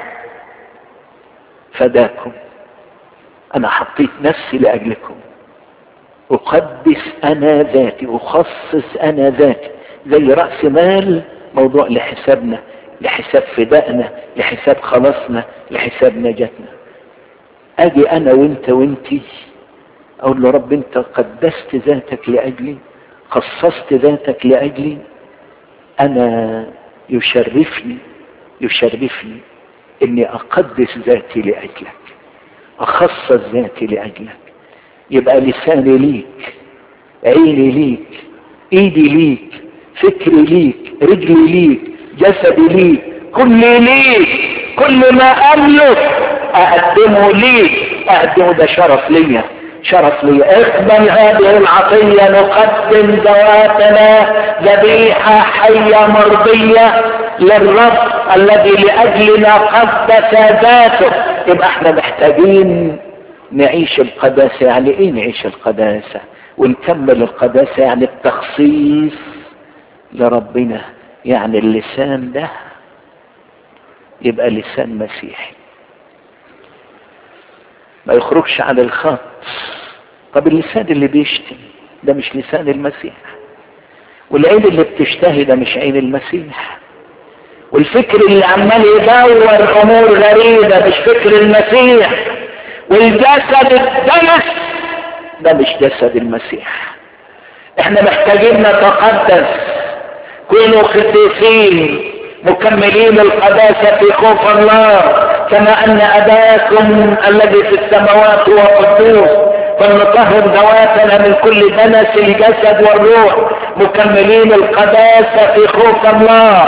فداكم انا حطيت نفسي لاجلكم اقدس انا ذاتي اخصص انا ذاتي زي راس مال موضوع لحسابنا لحساب فدائنا لحساب خلاصنا لحساب نجاتنا اجي انا وانت وانتي اقول له رب انت قدست ذاتك لاجلي خصصت ذاتك لاجلي انا يشرفني يشرفني اني اقدس ذاتي لاجلك اخصص ذاتي لاجلك يبقى لساني ليك عيني ليك ايدي ليك فكري ليك رجلي ليك جسدي ليك كل ليك كل ما املك اقدمه ليك اقدمه ده شرف ليا شرف لي اقبل هذه العطية نقدم ذواتنا ذبيحة حية مرضية للرب الذي لأجلنا قدس ذاته يبقى احنا محتاجين نعيش القداسة يعني ايه نعيش القداسة ونكمل القداسة يعني التخصيص لربنا يعني اللسان ده يبقى لسان مسيحي ما يخرجش عن الخط طب اللسان اللي بيشتم ده مش لسان المسيح والعين اللي بتشتهي ده مش عين المسيح والفكر اللي عمال يدور امور غريبه مش فكر المسيح والجسد الدنس ده مش جسد المسيح احنا محتاجين نتقدس كونوا قديسين مكملين القداسة في خوف الله كما ان اباكم الذي في السماوات هو قدوس فلنطهر ذواتنا من كل دنس الجسد والروح مكملين القداسة في خوف الله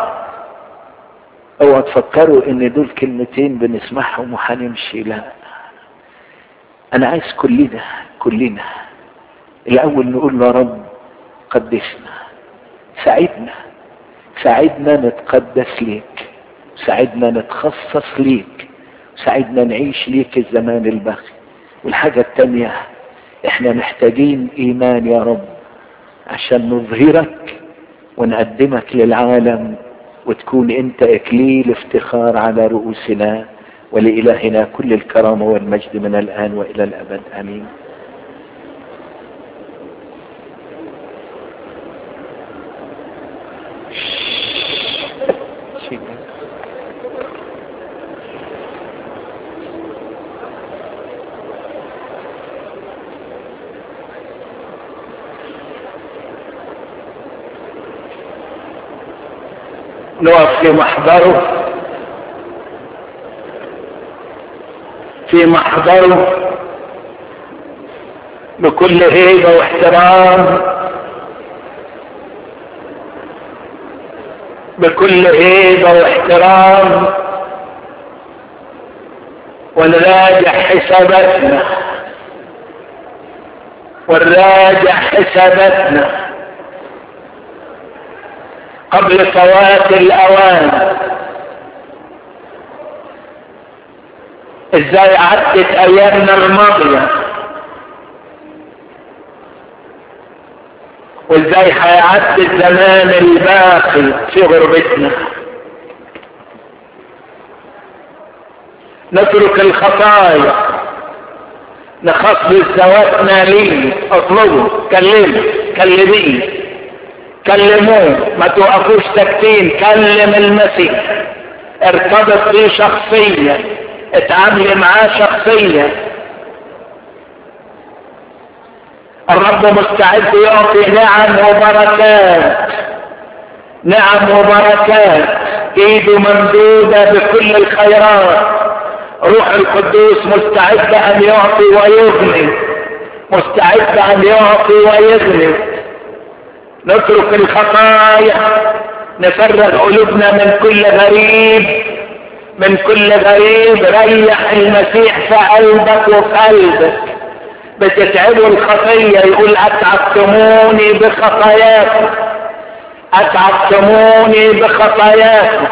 اوعى تفكروا ان دول كلمتين بنسمعهم وهنمشي لا انا عايز كلنا كلنا الاول نقول له يا رب قدسنا ساعدنا ساعدنا نتقدس ليك ساعدنا نتخصص ليك ساعدنا نعيش ليك الزمان الباقي والحاجة التانية احنا محتاجين ايمان يا رب عشان نظهرك ونقدمك للعالم وتكون انت اكليل افتخار على رؤوسنا ولإلهنا كل الكرامة والمجد من الآن وإلى الأبد آمين نقف في محضره في محضره بكل هيبة واحترام بكل هيبة واحترام ونراجع حساباتنا ونراجع حساباتنا قبل فوات الاوان ازاي عدت ايامنا الماضية وازاي هيعدي الزمان الباقي في غربتنا نترك الخطايا نخصص ذواتنا ليه اطلبوا كلموا كلميه كلموه ما توقفوش ساكتين كلم المسيح ارتبط بيه شخصيا اتعاملي معاه شخصيا الرب مستعد يعطي نعم وبركات نعم وبركات ايده ممدودة بكل الخيرات روح القدوس مستعد ان يعطي ويغني مستعد ان يعطي ويغني نترك الخطايا نفرغ قلوبنا من كل غريب من كل غريب ريح المسيح في قلبك وفي قلبك بتتعبوا الخطية يقول اتعبتموني بخطاياكم اتعبتموني بخطاياكم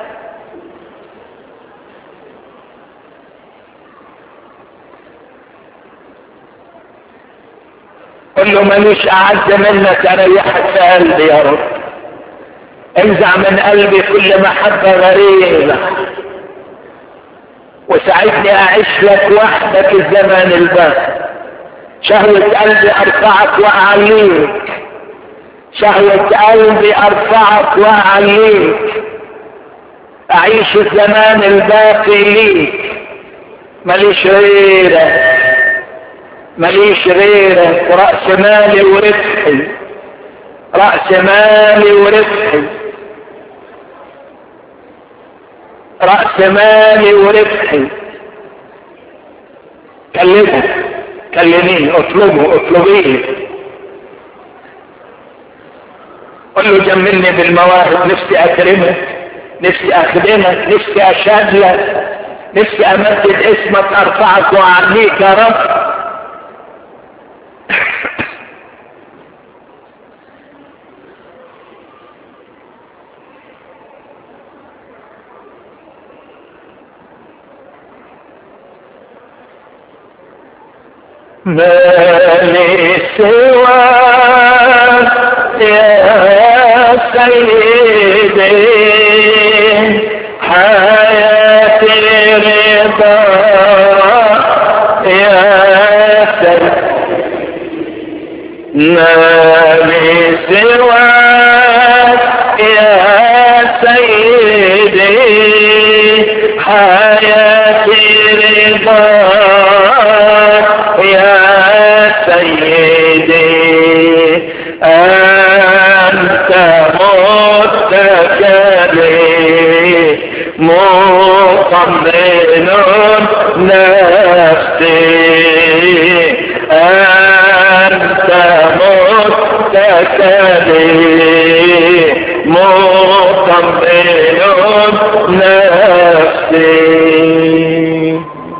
قل له ماليش اعز منك اريحك في قلبي يا رب انزع من قلبي كل محبة غريبة وساعدني اعيش لك وحدك الزمن الباقي شهوة قلبي ارفعك واعليك شهوة قلبي ارفعك واعليك اعيش الزمان الباقي ليك ماليش غيرك ماليش غيرك رأس مالي وربحي رأس مالي وربحي رأس مالي وربحي كلمه كلميه اطلبه اطلبيه قل له جملني بالمواهب نفسي اكرمك نفسي اخدمك نفسي اشهد لك نفسي امجد اسمك ارفعك واعليك يا رب ما لي سواك يا سيدي حياتي رضا يا سيدي ما لي سواك يا سيدي حياتي رضا يا سيدي أنت لي مطمئن نفسي أنت متكلي مطمئن نفسي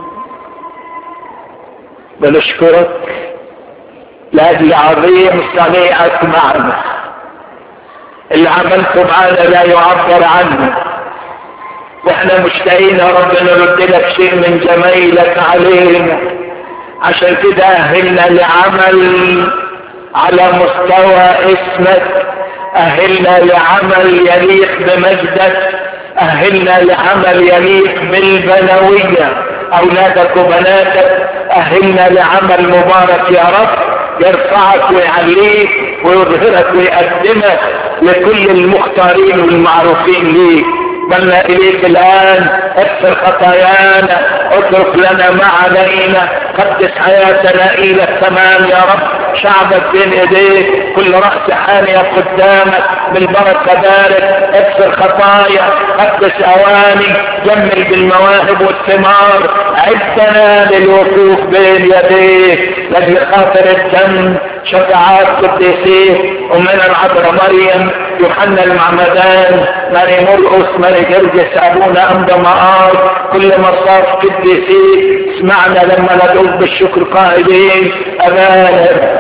بنشكرك لاجل عظيم صنيعك معنا اللي عملته معنا لا يعبر عنه واحنا مشتاقين يا رب نرد لك شيء من جميلك علينا عشان كده اهلنا لعمل على مستوى اسمك اهلنا لعمل يليق بمجدك اهلنا لعمل يليق بالبنوية اولادك وبناتك اهلنا لعمل مبارك يا رب يرفعك ويعليك ويظهرك ويقدمك لكل المختارين والمعروفين ليك بلنا اليك الان اغفر خطايانا اترك لنا ما علينا قدس حياتنا الى التمام يا رب شعبك بين ايديك كل رأس حانية قدامك بالبركة بارك اغفر خطايا قدس اواني جمل بالمواهب والثمار عدنا للوقوف بين يديك لاجل خاطر الدم شفاعات قديسيه امنا العذراء مريم يوحنا المعمدان ماري مرقس ماري جرجس ابونا امضى مآر كل مصاف قديسيه اسمعنا لما ندعوك بالشكر قائلين امانه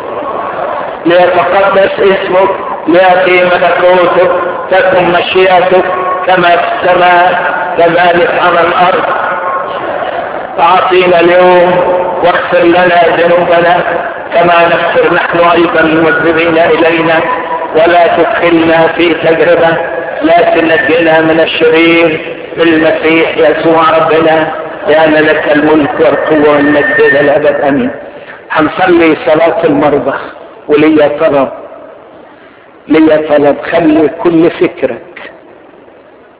ليتقدس اسمك ليأتي ملكوتك تكن مشيئتك كما في السماء كذلك على الارض اعطينا اليوم واغفر لنا ذنوبنا كما نغفر نحن ايضا المذنبين الينا ولا تدخلنا في تجربه لكن نجنا من الشرير بالمسيح يسوع ربنا لان لك الملك والقوه والمجد الى الابد امين هنصلي صلاه المرضى وليا طلب ليا طلب خلي كل فكرك